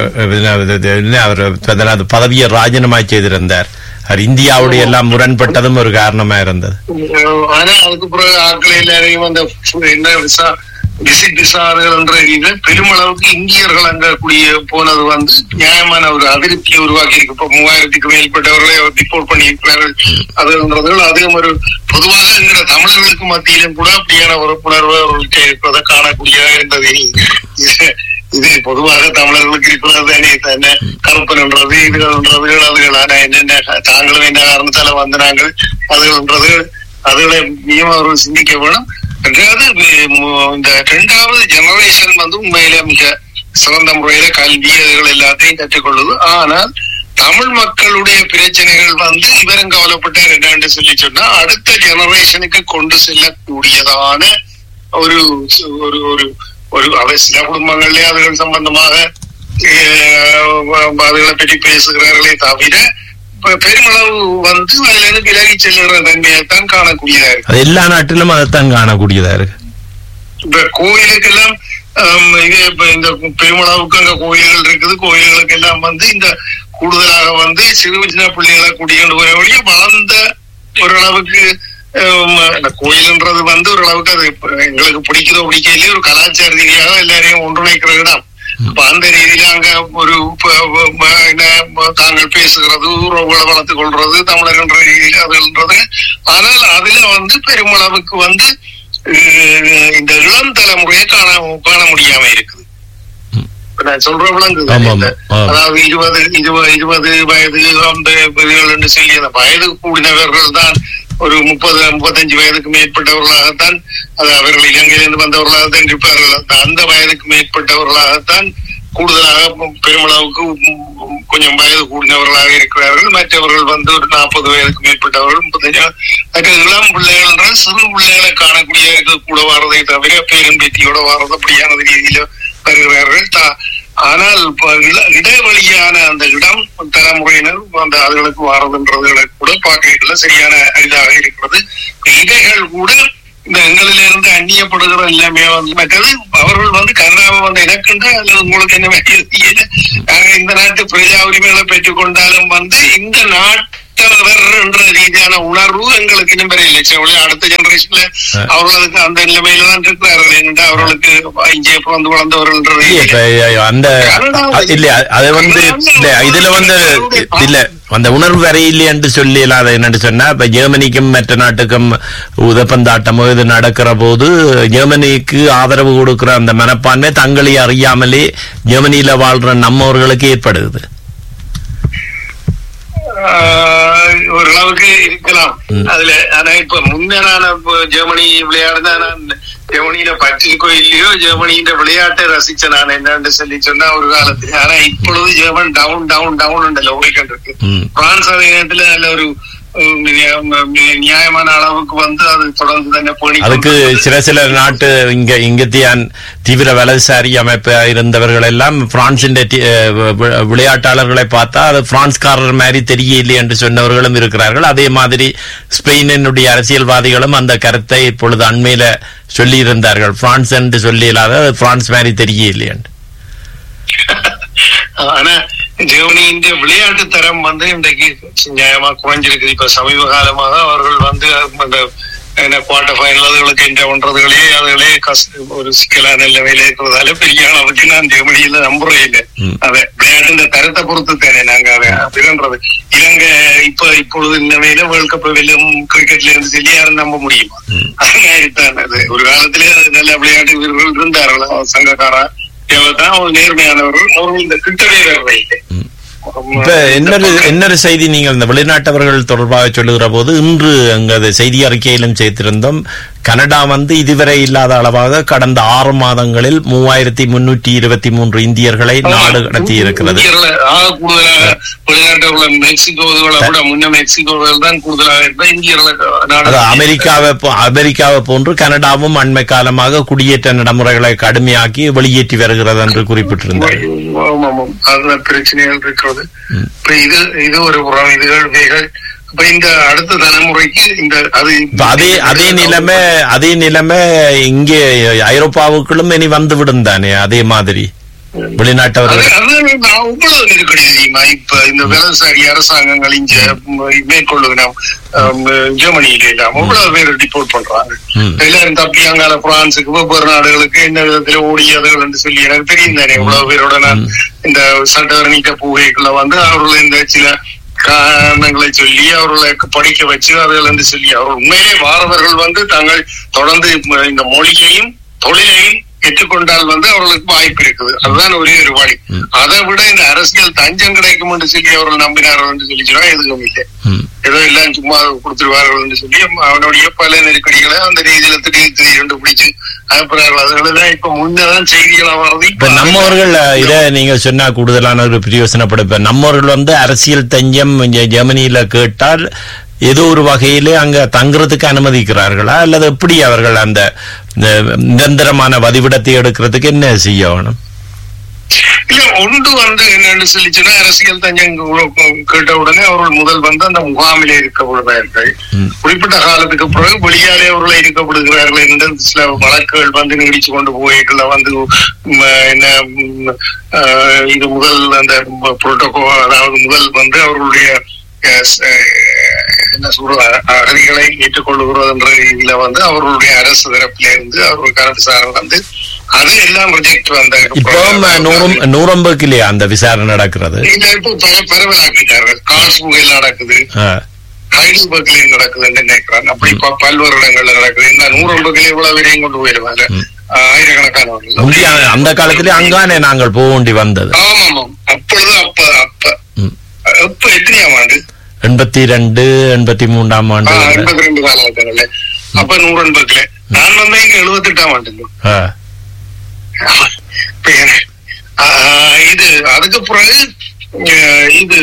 அவர் பதினாறு பதவியை ராஜினாமா செய்திருந்தார் அவர் இந்தியாவுடைய எல்லாம் முரண்பட்டதும் ஒரு காரணமா இருந்தது
ஆனா அதுக்கு பிறகு ஆட்கள் எல்லாரையும் அந்த என்ன விசா விசிட் விசார்கள் என்ற ரீதியில் பெருமளவுக்கு இந்தியர்கள் அங்க குடிய போனது வந்து நியாயமான ஒரு அதிருப்தியை உருவாக்கி இருக்கு இப்ப மூவாயிரத்துக்கு மேற்பட்டவர்களை ரிப்போர்ட் பண்ணியிருக்கிறார்கள் அதுன்றதுகள் அதுவும் ஒரு பொதுவாக எங்கிற தமிழர்களுக்கு மத்தியிலும் கூட அப்படியான ஒரு புணர்வு அவர்களுக்கு இருப்பதை காணக்கூடியதாக இருந்தது இது- இது பொதுவாக தமிழர்களுக்கு இருக்கிறது தானே என்ன கருப்பன்ன்றது இதுகள்ன்றது அதுகள் ஆனா என்னென்ன தாங்களும் என்ன காரணத்தால வந்து நாங்கள் அதுகள்ன்றது அதுகளை நீயும் அவர்கள் சிந்திக்க வேணும் ரெண்டாவது மு- இந்த ரெண்டாவது ஜெனரேஷன் வந்து உண்மையில மிக சிறந்த முறையில கல்வி அதுகள் எல்லாத்தையும் கற்றுக்கொள்ளுது ஆனால் தமிழ் மக்களுடைய பிரச்சனைகள் வந்து இவரும் கவலைப்பட்டார் என்னன்னு சொல்லி சொன்னா அடுத்த ஜெனரேஷனுக்கு கொண்டு செல்லக்கூடியதான ஒரு ஒரு ஒரு ஒரு அவை சில குடும்பங்கள்லயே அதுகள் சம்பந்தமாக அஹ், அதுகளை பற்றி பேசுகிறார்களே தவிர பெ- பெருமளவு வந்து அதுல இருந்து விலகி செல்லுகிற தன்மையைத்தான் காணக்கூடியதா இருக்கு
அது எல்லா நாட்டிலும் அதைத்தான் காணக்கூடியதா இருக்கு
இப்ப கோயிலுக்கெல்லாம் ஆம், இது இப்ப இந்த பெருமளவுக்கு அங்க கோயில்கள் இருக்குது கோயில்களுக்கு எல்லாம் வந்து இந்த கூடுதலாக வந்து சிறு சின்ன பிள்ளைகளை கூட்டிக்கொண்டு போற வழியே வளர்ந்த ஓரளவுக்கு ஆம், இந்த கோயில்ன்றது வந்து ஓரளவுக்கு அது இப்ப எங்களுக்கு பிடிக்கிறதோ பிடிக்கலையோ ஒரு கலாச்சார ரீதியாக எல்லாரையும் ஒன்றிணைக்கிற இடம் அப்ப அந்த ரீதியில அங்க ஒரு ப- ப- ம- என்ன ம- தாங்கள் பேசுகிறது உறவுகளை வளர்த்துக் கொள்றது தமிழர் என்ற ரீதியில அதுன்றது ஆனால் அதுல வந்து பெருமளவுக்கு வந்து அஹ், இந்த இளம் தலைமுறையை காண காண முடியாம இருக்குது இப்ப நான் சொல்ற விளங்குது
ஆமா, ஆமா.
இந்த,
ஆ.
அதாவது இருபது இருபது இருபது வயது அந்த இதுகள் என்று சொல்லி அந்த வயது கூடினவர்கள் தான் ஒரு முப்பது முப்பத்தஞ்சு வயதுக்கு மேற்பட்டவர்களாகத்தான் அது அவர்கள் இலங்கையிலிருந்து வந்தவர்களாகத்தான் இருப்பார்கள் அந்த வயதுக்கு மேற்பட்டவர்களாகத்தான் கூடுதலாக பெருமளவுக்கு கொஞ்சம் வயது கூடினவர்களாக இருக்கிறார்கள் மற்றவர்கள் வந்து ஒரு நாற்பது வயதுக்கு மேற்பட்டவர்கள் முப்பத்தஞ்சு மற்ற இளம் பிள்ளைகள் என்றால் சிறு பிள்ளைகளை காணக்கூடிய கூட வாரதை தவிர பேரும் பேத்தியோட வாரது அப்படியான ரீதியில வருகிறார்கள் தா- ஆனால் இப்ப இட- இடைவெளியான அந்த இடம் தலைமுறையினர் அந்த அதுகளுக்கு வாரதுன்றதுகளை கூட பார்க்கல சரியான அரிதாக இருக்கிறது இடைகள் கூட இந்த எங்களிலிருந்து அந்நியப்படுகிற எல்லாமே வந்து மற்றது அவர்கள் வந்து கனடாவை வந்து எனக்குண்டா அல்லது உங்களுக்கு என்ன வேண்டியது நாங்க இந்த நாட்டு பிரஜா உரிமைகளை பெற்றுக் கொண்டாலும் வந்து இந்த நாட்டவர் என்ற ரீதியான உணர்வு எங்களுக்கு இன்னும் பெரிய இல்லை சரி, அடுத்த ஜெனரேஷன்ல அவர்களுக்கு அந்த நிலைமையில தான் இருக்கிறார்கள் என்னடா அவர்களுக்கு இங்கே வந்து வளர்ந்தவர்கள் என்ற
இல்ல, இப்ப
ரீதியில
அந்த அ- இல்ல அது வந்து இல்ல இதுல வந்து இல்ல அந்த உணர்வு வரை இல்லை என்று சொல்லி அதை என்னன்னு சொன்னா இப்ப ஜெர்மனிக்கும் மற்ற நாட்டுக்கும் உதப்பந்தாட்டமோ இது நடக்கிற போது ஜெர்மனிக்கு ஆதரவு கொடுக்கிற அந்த மனப்பான்மை தங்களை அறியாமலே ஜெர்மனியில வாழ்ற நம்மவர்களுக்கு ஏற்படுது
ஆஹ் ஓரளவுக்கு இருக்கலாம் அதுல ஆனா இப்ப முன்ன நான் இப்ப ஜெர்மனி விளையாடுனா நான் ஜெர்மனியில பற்றிருக்கோ இல்லையோ ஜெர்மனியின் விளையாட்டை ரசிச்ச நான் என்னன்னு சொல்லி சொன்னா ஒரு காலத்துல ஆனா இப்பொழுது ஜெர்மன் டவுன் டவுன் டவுன் உண்டல்ல ஓடிக்கொண்டிருக்கு
ம்.
பிரான்ஸ் அதே நேரத்துல நல்ல ஒரு உம், நியா- நியாயமான அளவுக்கு வந்து அது தொடர்ந்து തന്നെ பேணி
அதுக்கு சில சில நாட்டு இங்க இங்கத்தியான் தீவிர வலதுசாரி அமைப்பு இருந்தவர்கள் எல்லாம் பிரான்சின் டி- அஹ் வி- விளையாட்டாளர்களை பார்த்தா அது பிரான்ஸ்காரர் மாதிரி தெரியவில்லை என்று சொன்னவர்களும் இருக்கிறார்கள் அதே மாதிரி ஸ்பெயினினுடைய அரசியல்வாதிகளும் அந்த கருத்தை இப்பொழுது அண்மையில சொல்லி இருந்தார்கள் பிரான்ஸ் என்று சொல்லி இல்லாத அது பிரான்ஸ் மாதிரி தெரியவில்லை என்று
ஆனா ஜெர்மனியின் விளையாட்டு தரம் வந்து இன்றைக்கு நியாயமா குறைஞ்சிருக்கு இப்ப சமீப காலமாக அவர்கள் வந்து அந்த என்ன குவார்டர் ஃபைனல் அதுகளுக்கு என்ற ஒன்றதுகளே அதுகளே கஷ்ட ஒரு சிக்கலான நிலைமையில இருக்கிறதால பெரிய அளவுக்கு நான் ஜெர்மனியில நம்புறே இல்லை
ம்.
அதை விளையாட்டு தரத்தை பொறுத்து தானே நாங்க அதை அப்படின்றது இலங்கை இப்ப இப்பொழுது நிலைமையில வேர்ல்ட் கப் வெல்லும் கிரிக்கெட்ல இருந்து சொல்லி யாரும் நம்ப முடியுமா அது மாதிரி தான் அது ஒரு காலத்திலே அது நல்ல விளையாட்டு வீரர்கள் இருந்தார்கள் சங்கக்காரா இவர்தான் ஒரு நேர்மையானவர்கள் அவர்கள் இந்த கிட்டவே வர்றதை இல்லை
இப்ப இன்னொரு இன்னொரு செய்தி நீங்கள் இந்த வெளிநாட்டவர்கள் தொடர்பாக சொல்லுகிற போது இன்று அங்கது செய்தி அறிக்கையிலும் சேர்த்திருந்தோம் கனடா வந்து இதுவரை இல்லாத அளவாக கடந்த ஆறு மாதங்களில் மூவாயிரத்தி முன்னூற்றி இருபத்தி மூன்று இந்தியர்களை நாடு கடத்தி இருக்கிறது
இந்தியர்களை ஆக கூடுதலாக வெளிநாட்டவர்கள் மெக்சிகோவுகளை விட முன்ன மெக்சிகோவில் தான் கூடுதலாக இருந்தா இந்தியர்களை நாடு
அது அமெரிக்காவை போ- அமெரிக்காவை போன்று கனடாவும் அண்மை காலமாக குடியேற்ற நடைமுறைகளை கடுமையாக்கி வெளியேற்றி வருகிறது என்று குறிப்பிட்டிருந்தார்
ஆமாம், ஆமாம். அதுல பிரச்சனைகள் இருக்கிறது இப்ப இது இது ஒரு புறம் இதுகள் இவைகள் இப்ப இந்த அடுத்த தலைமுறைக்கு இந்த அது
இப்ப அதே அதே நிலைமை அதே நிலைமை இங்கே ஐரோப்பாவுக்குள்ளும் இனி வந்து விடும் தானே அதே மாதிரி
அது
வெளிநாட்டவர்கள்
அது நான் இவ்வளவு நெருக்கடி தெரியுமா இப்ப இந்த வலதுசாரி அரசாங்கங்கள் இங்க மேற்கொள்ளுகிறோம் ஜெர்மனியில எல்லாம் அவ்வளவு பேர் ரிப்போர்ட் பண்றாங்க
ம்.
எல்லாரும் தப்பி அங்கால பிரான்சுக்கு வெவ்வேறு நாடுகளுக்கு என்ன விதத்துல ஓடியதுகள் என்று சொல்லி எனக்கு தெரியும் தானே இவ்வளவு பேரோட நான் இந்த சட்டவரணிக்க பூகைக்குள்ள வந்து அவர்கள் இந்த சில காரணங்களை சொல்லி அவர்களை படிக்க வச்சு அவர்கள் என்று சொல்லி அவர்கள் உண்மையிலே வாரவர்கள் வந்து தாங்கள் தொடர்ந்து இந்த மொழியையும் தொழிலையும் ஏற்றுக்கொண்டால் வந்து அவர்களுக்கு வாய்ப்பு இருக்குது அதுதான் ஒரே ஒரு வழி அதை விட இந்த அரசியல் தஞ்சம் கிடைக்கும் என்று சொல்லி அவர்கள் நம்பினார்கள் என்று சொல்லி சொன்னா எதுவும் இல்லை
ம்.
ஏதோ எல்லாம் சும்மா கொடுத்துருவார்கள் என்று சொல்லி அவனுடைய பல நெருக்கடிகளை அந்த ரீதியில திடீர் திடீர் பிடிச்சு அனுப்புறார்கள் அதுகளெல்லாம் இப்ப முன்னதான் செய்திகளா வர்றது
இப்ப நம்மவர்கள் இத நீங்க சொன்னா கூடுதலான ஒரு பிரயோசனப்படும் இப்ப நம்மவர்கள் வந்து அரசியல் தஞ்சம் இங்க ஜெர்மனியில கேட்டால் ஏதோ ஒரு வகையிலே அங்க தங்குறதுக்கு அனுமதிக்கிறார்களா அல்லது எப்படி அவர்கள் அந்த இந்த நிரந்தரமான வதிவிடத்தை எடுக்கிறதுக்கு என்ன செய்ய வேணும்
இல்ல ஒன்று வந்து என்னன்னு சொல்லி சொன்னா அரசியல் தஞ்சம் கேட்ட உடனே அவர்கள் முதல் வந்து அந்த முகாமிலே இருக்கப்படுகிறார்கள்
ம்.
குறிப்பிட்ட காலத்துக்கு பிறகு வெளியாலே அவர்கள் இருக்கப்படுகிறார்கள் என்று சில வழக்குகள் வந்து நீடிச்சு கொண்டு போய்க்குள்ள வந்து ம், என்ன ம், ஆஹ், இது முதல் அந்த புரோட்டோகால் அதாவது முதல் வந்து அவர்களுடைய அஹ், ச- என்ன சொல்ற அகதிகளை ஏற்றுக்கொள்ளுகிறது என்ற இதுல வந்து அவர்களுடைய அரசு தரப்பில இருந்து அவர்கள் கருத்து சாரம் வந்து அது எல்லாம் ரிஜெக்ட் வந்த
இப்போ நூறம் நூறம்புக்கிலேயே அந்த விசாரணை நடக்கிறது
இல்ல இப்போ பர- பரவலாக்கிட்டார்கள் கால்ஸ்புகையில் நடக்குது
ஆ.
ஹைடல்பர்க்லயும் நடக்குதுன்னு நினைக்கிறேன் அப்படி ப- பல்வேறு இடங்கள்ல நடக்குது இந்த நூறம்புகளே இவ்வளவு வரையும் கொண்டு போயிடுவாங்க ஆயிரக்கணக்கானவர்கள்
முந்தைய அந்த காலத்திலே அங்கானே நாங்கள் போக வேண்டி வந்தது
ஆமாம் அப்பொழுது அப்ப அப்ப
ம்.
எப்ப எத்தனையாம் ஆண்டு
எண்பத்தி ரெண்டு எண்பத்தி மூன்றாம் ஆண்டு
எண்பத்தி ரெண்டு காலகட்டங்கள்ல அப்ப நூறு எண்பதுல நான் வந்து இங்க எழுபத்தி எட்டாம் ஆண்டு
ஆ,
இப்ப எனக்கு, ஆஹ், இது அதுக்கு பிறகு அஹ், இது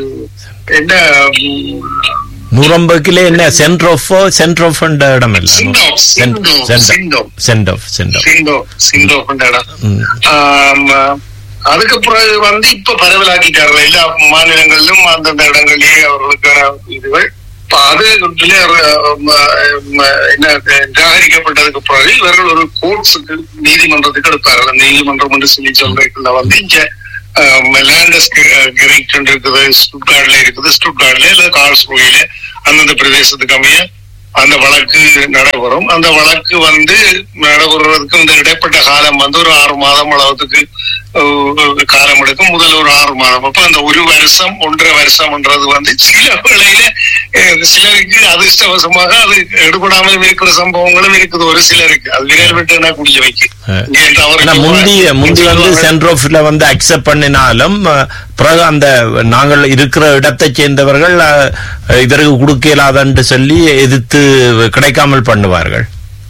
என்ன ம்,
நூறம்பதுக்கிலே என்ன சென்டர் ஆஃப் சென்டர் ஆஃப் இடம் இல்ல
சிண்டோப், சிண்டோப், சிண்டோப்.
சென்ட் ஆஃப் சென்ட் ஆஃப்
சிண்டோ சிண்டோ கொண்ட இடம்
ம்.
ஆம், அதுக்கு பிறகு வந்து இப்ப பரவலாக்கிட்டார்கள் எல்லா மாநிலங்களிலும் அந்தந்த இடங்களிலே அவர்களுக்கான இதுகள் இப்ப அது இதுல, ம, ம, என்ன நிராகரிக்கப்பட்டதுக்கு பிறகு இவர்கள் ஒரு கோர்ட்ஸுக்கு நீதிமன்றத்துக்கு எடுப்பார்கள் அந்த நீதிமன்றம் என்று சொல்லி சொல்றதுக்குள்ள வந்து இங்க லேண்டஸ் கிரைட் இருக்குது ஸ்டுட்கார்ட்ல இருக்குது ஸ்டுட்கார்ட்ல இல்ல கால்ஸ்புகையில அந்தந்த பிரதேசத்துக்கு அமைய அந்த வழக்கு நடைபெறும் அந்த வழக்கு வந்து நடைபெறுவதற்கு இந்த இடைப்பட்ட காலம் வந்து ஒரு ஆறு மாதம் அளவுக்கு அஹ், காலம் எடுக்கும் முதல் ஒரு ஆறு மாதம் அப்ப அந்த ஒரு வருஷம் ஒன்றரை வருஷம்ன்றது வந்து சில வேளையில அஹ், சிலருக்கு அதிர்ஷ்டவசமாக அது எடுபடாமல் இருக்கிற சம்பவங்களும் இருக்குது ஒரு சிலருக்கு அது விரல் விட்டு என்ன குடிய வைக்கு இங்கே தவறு
ஆனா முந்தி முந்தி வந்து சென்டர் ஆஃப்ல வந்து அக்செப்ட் பண்ணினாலும் அஹ், பிறகு அந்த நாங்கள் இருக்கிற இடத்தை சேர்ந்தவர்கள் அஹ், இதற்கு கொடுக்க இயலாதன்னு சொல்லி எதிர்த்து கிடைக்காமல் பண்ணுவார்கள்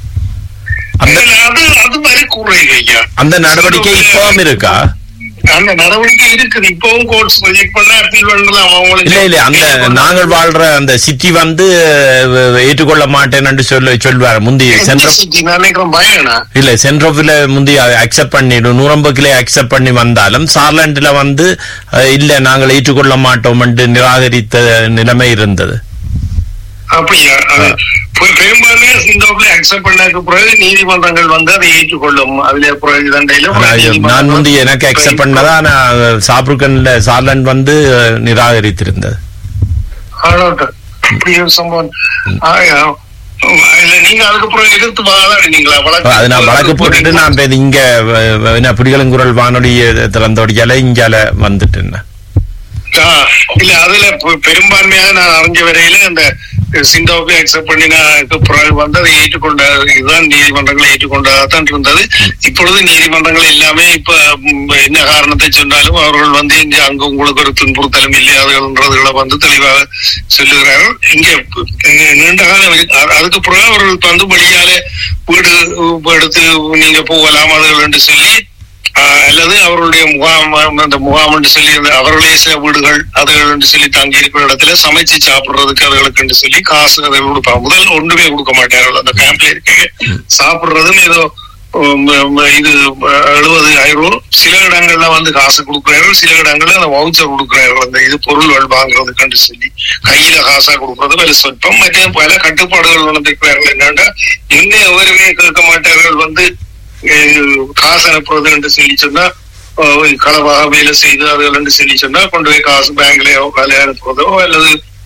அந்த
அது அது மாதிரி குறைவு ஐயா
அந்த நடவடிக்கை இப்பவும் இருக்கா
அந்த நடவடிக்கை இருக்குது இப்பவும் கோர்ட்ஸ் ப்ரொஜெக்ட் பண்ண அப்பீல் பண்ணலாம் அவங்களுக்கு
இல்ல இல்ல அந்த நாங்கள் வாழ்ற அந்த சிட்டி வந்து அஹ், ஏற்றுக்கொள்ள மாட்டேன்னு சொல்ல சொல்வார் முந்தி
எந்த
சென்டர்
city? நான் நினைக்கிறேன் பயனா
இல்ல சென்ட்ரோஃபில முந்தி அக்செப்ட் பண்ணிடும் நூறம்பக்கிலே அக்செப்ட் பண்ணி வந்தாலும் சார்லாண்டுல வந்து அஹ், இல்ல நாங்கள் ஏற்றுக்கொள்ள மாட்டோம் என்று நிராகரித்த நிலைமை இருந்தது
அப்படியா அது பெ- பெரும்பான்மையா சிங்கப்பூர்ல அக்செப்ட் பண்ணதுக்கு பிறகு நீதிமன்றங்கள் வந்து அதை ஏற்றுக்கொள்ளும் அதுல பிறகு தண்டையில
ஆனா, நான் முந்தி எனக்கு அக்செப்ட் பண்ணதா ஆனா சாப்ருக்கன்ல சார்லாண்ட் வந்து அஹ், நிராகரித்திருந்தது
ஆளோட்டம். அப்படி ஒரு சம்பவம் ஆயா. இல்ல நீங்க அதுக்கப்புறம் எதிர்த்து வாழாடுனீங்களா வழக்கு
அது நான் வழக்கு போட்டுட்டு நான் இப்ப இங்க அஹ், என்ன புலிகளுங்குரல் வானொலி திறந்தோடியால இங்கால வந்துட்டேன்
ஆ, இல்ல அதுல பெ- பெரும்பான்மையாக நான் அறிஞ்ச வரையில அந்த சிண்டாவை அக்செப்ட் பண்ணினதுக்கு பிறகு வந்து அதை ஏற்றுக்கொண்ட இதுதான் நீதிமன்றங்களை ஏற்றுக்கொண்டதான் இருந்தது இப்பொழுது நீதிமன்றங்கள் எல்லாமே இப்ப ம், என்ன காரணத்தை சொன்னாலும் அவர்கள் வந்து இங்க அங்க உங்களுக்கு ஒரு துன்புறுத்தலும் இல்லையாதுன்றதுகளை வந்து தெளிவாக சொல்லுகிறார்கள் இங்க ப- இங்க நீண்ட காலம் இருக்கு. அ- அதுக்கு பிறகு அவர்கள் வந்து வழியால வீடு எடுத்து நீங்க போகலாம் அதுகள் என்று சொல்லி ஆஹ் அல்லது அவர்களுடைய முகாம் அந்த முகாம் என்று சொல்லி அந்த அவர்களே சில வீடுகள் அதுகள் என்று சொல்லி தங்கி இருக்கிற இடத்துல சமைச்சு சாப்பிடுறதுக்கு அதுகளுக்கு என்று சொல்லி காசு அதை கொடுப்பாங்க முதல் ஒன்றுமே கொடுக்க மாட்டார்கள் அந்த கேம்ப்ல இருக்க சாப்பிடுறதும் ஏதோ உம், உம், இது எழுபது ஆயிரம் சில இடங்கள்ல வந்து காசு கொடுக்குறார்கள் சில இடங்கள்ல அந்த வவுச்சர் கொடுக்குறார்கள் அந்த இது பொருள்கள் வாங்குறதுக்கு சொல்லி கையில காசா கொடுக்கறது வேலை சொற்பம் மற்ற பல கட்டுப்பாடுகள் நடந்திருக்கிறார்கள் என்னன்னா இன்னும் எவருமே கேட்க மாட்டார்கள் வந்து அஹ் காசு அனுப்புறது என்று சொல்லி சொன்னா அஹ் களவாக வேலை செய்து அதுகள் என்று சொல்லி சொன்னா கொண்டு போய் காசு பேங்க்லயோ வேலை அனுப்புறதோ அல்லது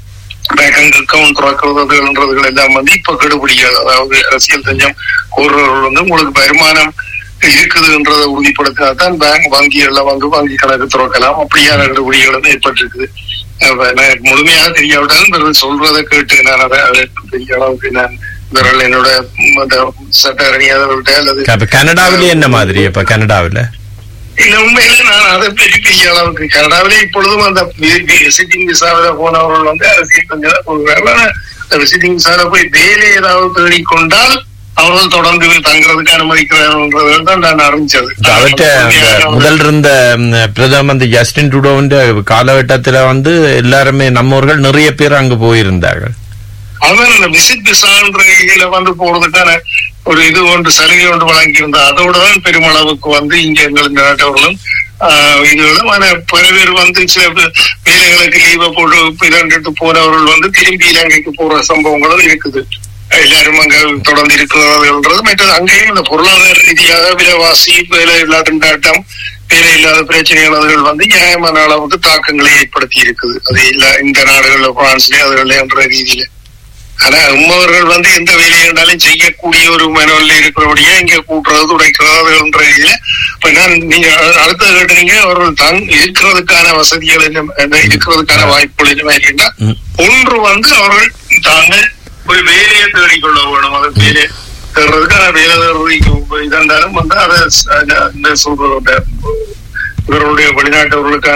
பேங்க் அக்கௌண்ட் திறக்கிறதுன்றதுகள் எல்லாம் வந்து இப்ப கெடுபிடிக்காது அதாவது அரசியல் தஞ்சம் கோருறவர்கள் வந்து உங்களுக்கு வருமானம் இருக்குதுன்றதை உறுதிப்படுத்தினாதான் பேங்க் வங்கிகள்ல வந்து வங்கி கணக்கு திறக்கலாம் அப்படியான கெடுபிடிகள் வந்து ஏற்பட்டிருக்குது அப்ப நான் முழுமையாக தெரியாவிட்டாலும் பிறகு சொல்றதை கேட்டு நான் அதை அதை பெரிய அளவுக்கு நான் விரல் என்னோட ம், அந்த சட்ட அறிஞர்கள்ட்ட அல்லது
அப்ப கனடாவிலே என்ன மாதிரி இப்ப கனடாவில
இல்ல உண்மையில நான் அதை பெரிய பெரிய அளவுக்கு கனடாவிலே இப்பொழுதும் அந்த விசிட்டிங் விசாவில போனவர்கள் வந்து அரசியல் கொஞ்சம் தான் கொடுக்குறாங்க ஆனா அந்த விசிட்டிங் விசாவில போய் வேலை ஏதாவது தேடிக்கொண்டால் அவர்கள் தொடர்ந்து தங்குறதுக்கு அனுமதிக்கிறார்கள் தான் நான் அறிஞ்சது
இப்ப அவர்ட்ட அந்த முதல் இருந்த ம், பிரதம மந்திரி ஜஸ்டின் ட்ரூடோவின் காலகட்டத்துல வந்து எல்லாருமே நம்மவர்கள் நிறைய பேர் அங்கு போயிருந்தார்கள்
அதான் அந்த விசிட் விசான்ற இதுல வந்து போறதுக்கான ஒரு இது ஒன்று சலுகை ஒன்று வழங்கியிருந்தா அதோட தான் பெருமளவுக்கு வந்து இங்க எங்கள் இந்த நாட்டவர்களும் ஆஹ் இதுகளும் ஆனா பல பேர் வந்து சில பே- வேலைகளுக்கு லீவை போட்டு இரண்டு போனவர்கள் வந்து திரும்பி இலங்கைக்கு போற சம்பவங்களும் இருக்குது எல்லாரும் அங்க தொடர்ந்து இருக்கிறதுன்றது மற்றது அங்கேயும் இந்த பொருளாதார ரீதியாக விலைவாசி வேலை இல்லா திண்டாட்டம் வேலை இல்லாத பிரச்சனைகள் அதுகள் வந்து நியாயமான அளவுக்கு தாக்கங்களை ஏற்படுத்தி இருக்குது அது இல்ல இந்த நாடுகள்ல பிரான்ஸ்லயே அதுகள் என்ற ரீதியில ஆனா உம்மவர்கள் வந்து எந்த வேலையை இருந்தாலும் செய்யக்கூடிய ஒரு மனநிலை இருக்கிறபடியே இங்க கூட்டுறது துடைக்கிறதுன்ற இதுல இப்ப நான் நீங்க அ- அடுத்த கேட்டீங்க அவர்கள் தங் இருக்கிறதுக்கான வசதிகள் என்ன என்ன இருக்கிறதுக்கான வாய்ப்புகள் என்ன மாதிரின்னா
ம்.
ஒன்று வந்து அவர்கள் தாங்கள் ஒரு வேலையை தேடிக்கொள்ள வேணும் அது வேலை தேடுறதுக்கான வேலை தேடுறதுக்கு இதென்றாலும் வந்து அதை ச- என்ன சொல்றது இவர்களுடைய வெளிநாட்டவர்களுக்கான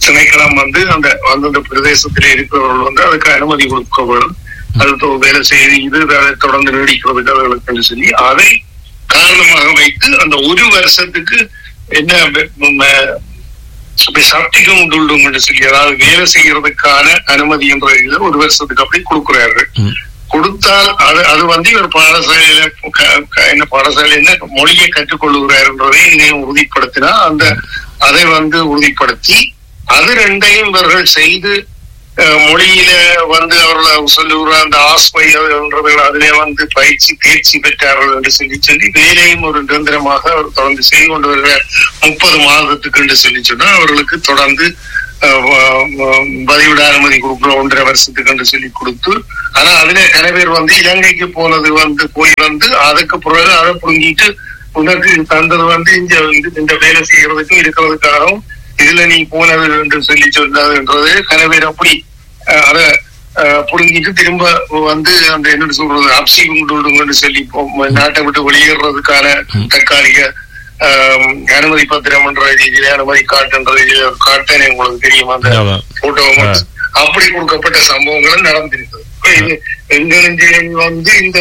திணைக்களம் வந்து அந்த அந்தந்த பிரதேசத்தில் இருக்கிறவர்கள் வந்து அதுக்கு அனுமதி கொடுக்க வேண்டும் அது தொ- வேலை செய்து இது அதை தொடர்ந்து நீடிக்கிறதுக்கு அவர்களுக்கு சொல்லி அதை காரணமாக வைத்து அந்த ஒரு வருஷத்துக்கு என்ன வெ- ம- இப்படி சப்டிகம் உண்டு என்று சொல்லி அதாவது வேலை செய்யறதுக்கான அனுமதி என்ற இதுல ஒரு வருஷத்துக்கு அப்படி கொடுக்கிறார்கள்
ம்.
கொடுத்தால் அது அது வந்து இவர் பாடசாலையில க- க- என்ன பாடசாலை என்ன மொழியை கற்றுக்கொள்ளுகிறார் என்றதை இதையும் உறுதிப்படுத்தினா அந்த அதை வந்து உறுதிப்படுத்தி அது ரெண்டையும் இவர்கள் செய்து அஹ், மொழியில வந்து அவர்கள் சொல்லுகிற அந்த ஆஸ்மை என்றவர்கள் அதிலே வந்து பயிற்சி தேர்ச்சி பெற்றார்கள் என்று சொல்லி சொல்லி வேலையும் ஒரு நிரந்தரமாக அவர் தொடர்ந்து செய்து கொண்டு வருகிற முப்பது மாதத்துக்கு என்று சொல்லி சொன்னா அவர்களுக்கு தொடர்ந்து அஹ், வ- வ- பதிவிட அனுமதி கொடுக்குறோம் ஒன்றரை வருஷத்துக்கு என்று சொல்லி கொடுத்து ஆனா அதுல நிறைய பேர் வந்து இலங்கைக்கு போனது வந்து போய் வந்து அதுக்கு பிறகு அதை புடுங்கிட்டு உனக்கு தந்தது வந்து இந்த இந்த- இந்த வேலை செய்யறதுக்கும் இருக்கிறதுக்காகவும் இதுல நீ போனது என்று சொல்லி சொன்னதுன்றது நிறைய பேர் அப்படி அஹ், அதை அஹ், புடுங்கிட்டு திரும்ப வந்து அந்த என்ன சொல்றது அப்சி குண்டுன்னு சொல்லி இப்போ நாட்டை விட்டு வெளியேறதுக்கான தற்காலிக ஆஹ், அனுமதி பத்திரம் என்ற ரீதியில அனுமதி காட்டுன்ற ரீதியில ஒரு காட்டேன்னு உங்களுக்கு தெரியும் அந்த
ஆமா.
போட்டோ அப்படி கொடுக்கப்பட்ட சம்பவங்களும் நடந்திருக்குது இப்ப இது எங்களுக்கு வந்து இந்த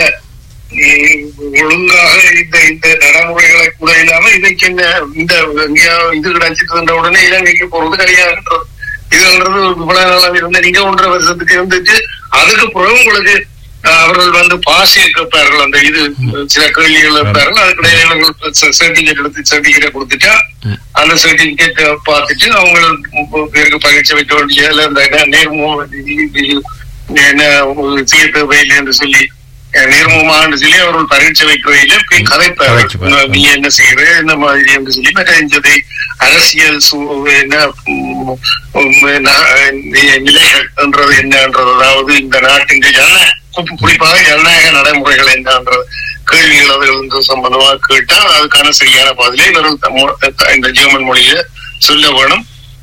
உம், ஒழுங்காக இந்த இந்த நடைமுறைகளை கூட இல்லாம இதுக்கு என்ன இந்த எங்கேயாவது இது கிடைச்சிட்டு உடனே இலங்கைக்கு போறது கிடையாது இதுன்றது இவ்வளவு நாளாக இருந்த நீங்க ஒன்றரை வருஷத்துக்கு இருந்துட்டு அதுக்கு பிறகு உங்களுக்கு அஹ், அவர்கள் வந்து பாசியை கேட்பார்கள் அந்த இது சில கேள்விகள் இருப்பார்கள் அதுக்கு சர்டிபிகேட் எடுத்து சர்டிபிகேட் கொடுத்துட்டா
ம்.
அந்த சர்டிபிகேட் பார்த்துட்டு அவங்க பேருக்கு பயிற்சி வைக்க வேண்டிய இல்ல இந்த என்ன நேர்மோ இது- இது என்ன ஒரு செய்ய தேவையில்லை என்று சொல்லி அஹ், நேர்முகமான்னு சொல்லி அவர்கள் பரீட்சை வைக்கிறதில போய் கதைப்பார்கள்
கதைச்சுப்பார்கள்.
நீ என்ன செய்யற என்ன மாதிரி என்று சொல்லி மற்றதை அரசியல் சூ- என்ன உம், உம், நா- நி- நிலைகள் என்றது என்னன்றது அதாவது இந்த நாட்டின் ஜன குறி- குறிப்பாக ஜனநாயக நடைமுறைகள் என்னன்றது கேள்விகள் அதுகள் வந்து சம்பந்தமாக கேட்டால் அதுக்கான சரியான பதிலை இவர்கள் தம்மோ- இந்த ஜெர்மன் மொழியில சொல்ல வேணும்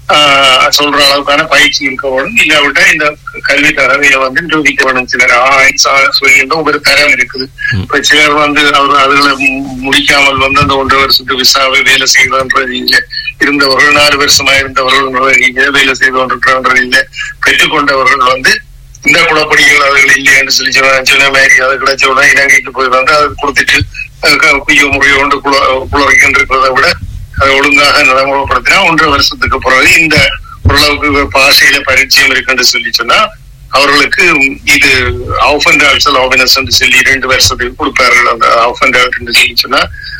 ஆஹ் சொல்ற அளவுக்கான பயிற்சி இருக்க வேணும் இல்லாவிட்டா இந்த கல்வி தரவையை வந்து நிரூபிக்க வேணும் சிலர் சொல்லியிருந்த ஒரு தரம் இருக்குது
ம்.
இப்ப சிலர் வந்து அவர் அதுகளை மு- முடிக்காமல் வந்து அந்த ஒன்றரை வருஷத்துக்கு விசாவை வேலை செய்வதன்ற ரீதியில இருந்தவர்கள் நாலு வருஷமா இருந்தவர்கள் என்ற ரீதியில வேலை செய்து கொண்டிருக்கிற ரீதியில பெற்றுக்கொண்டவர்கள் வந்து இந்த குளப்படிகள் அதுகள் இல்லைன்னு சொல்லி சொன்ன சொன்ன மாதிரி அது கிடைச்ச உடனே இலங்கைக்கு போய் வந்து அதை கொடுத்துட்டு அதுக்கு குய்யோ முறையோ கொண்டு குள குளறிக்கின்றதை விட அதை ஒழுங்காக நடைமுறைப்படுத்தினா ஒன்றரை வருஷத்துக்கு பிறகு இந்த ஓரளவுக்கு பாஷையில பரிச்சயம் இருக்குன்னு சொல்லி சொன்னா அவர்களுக்கு இது ஆஃபண்ட் ஆல்சல் ஆஃபினஸ் என்று சொல்லி ரெண்டு வருஷத்துக்கு கொடுப்பார்கள் அந்த ஆஃபண்ட் என்று சொல்லி சொன்னா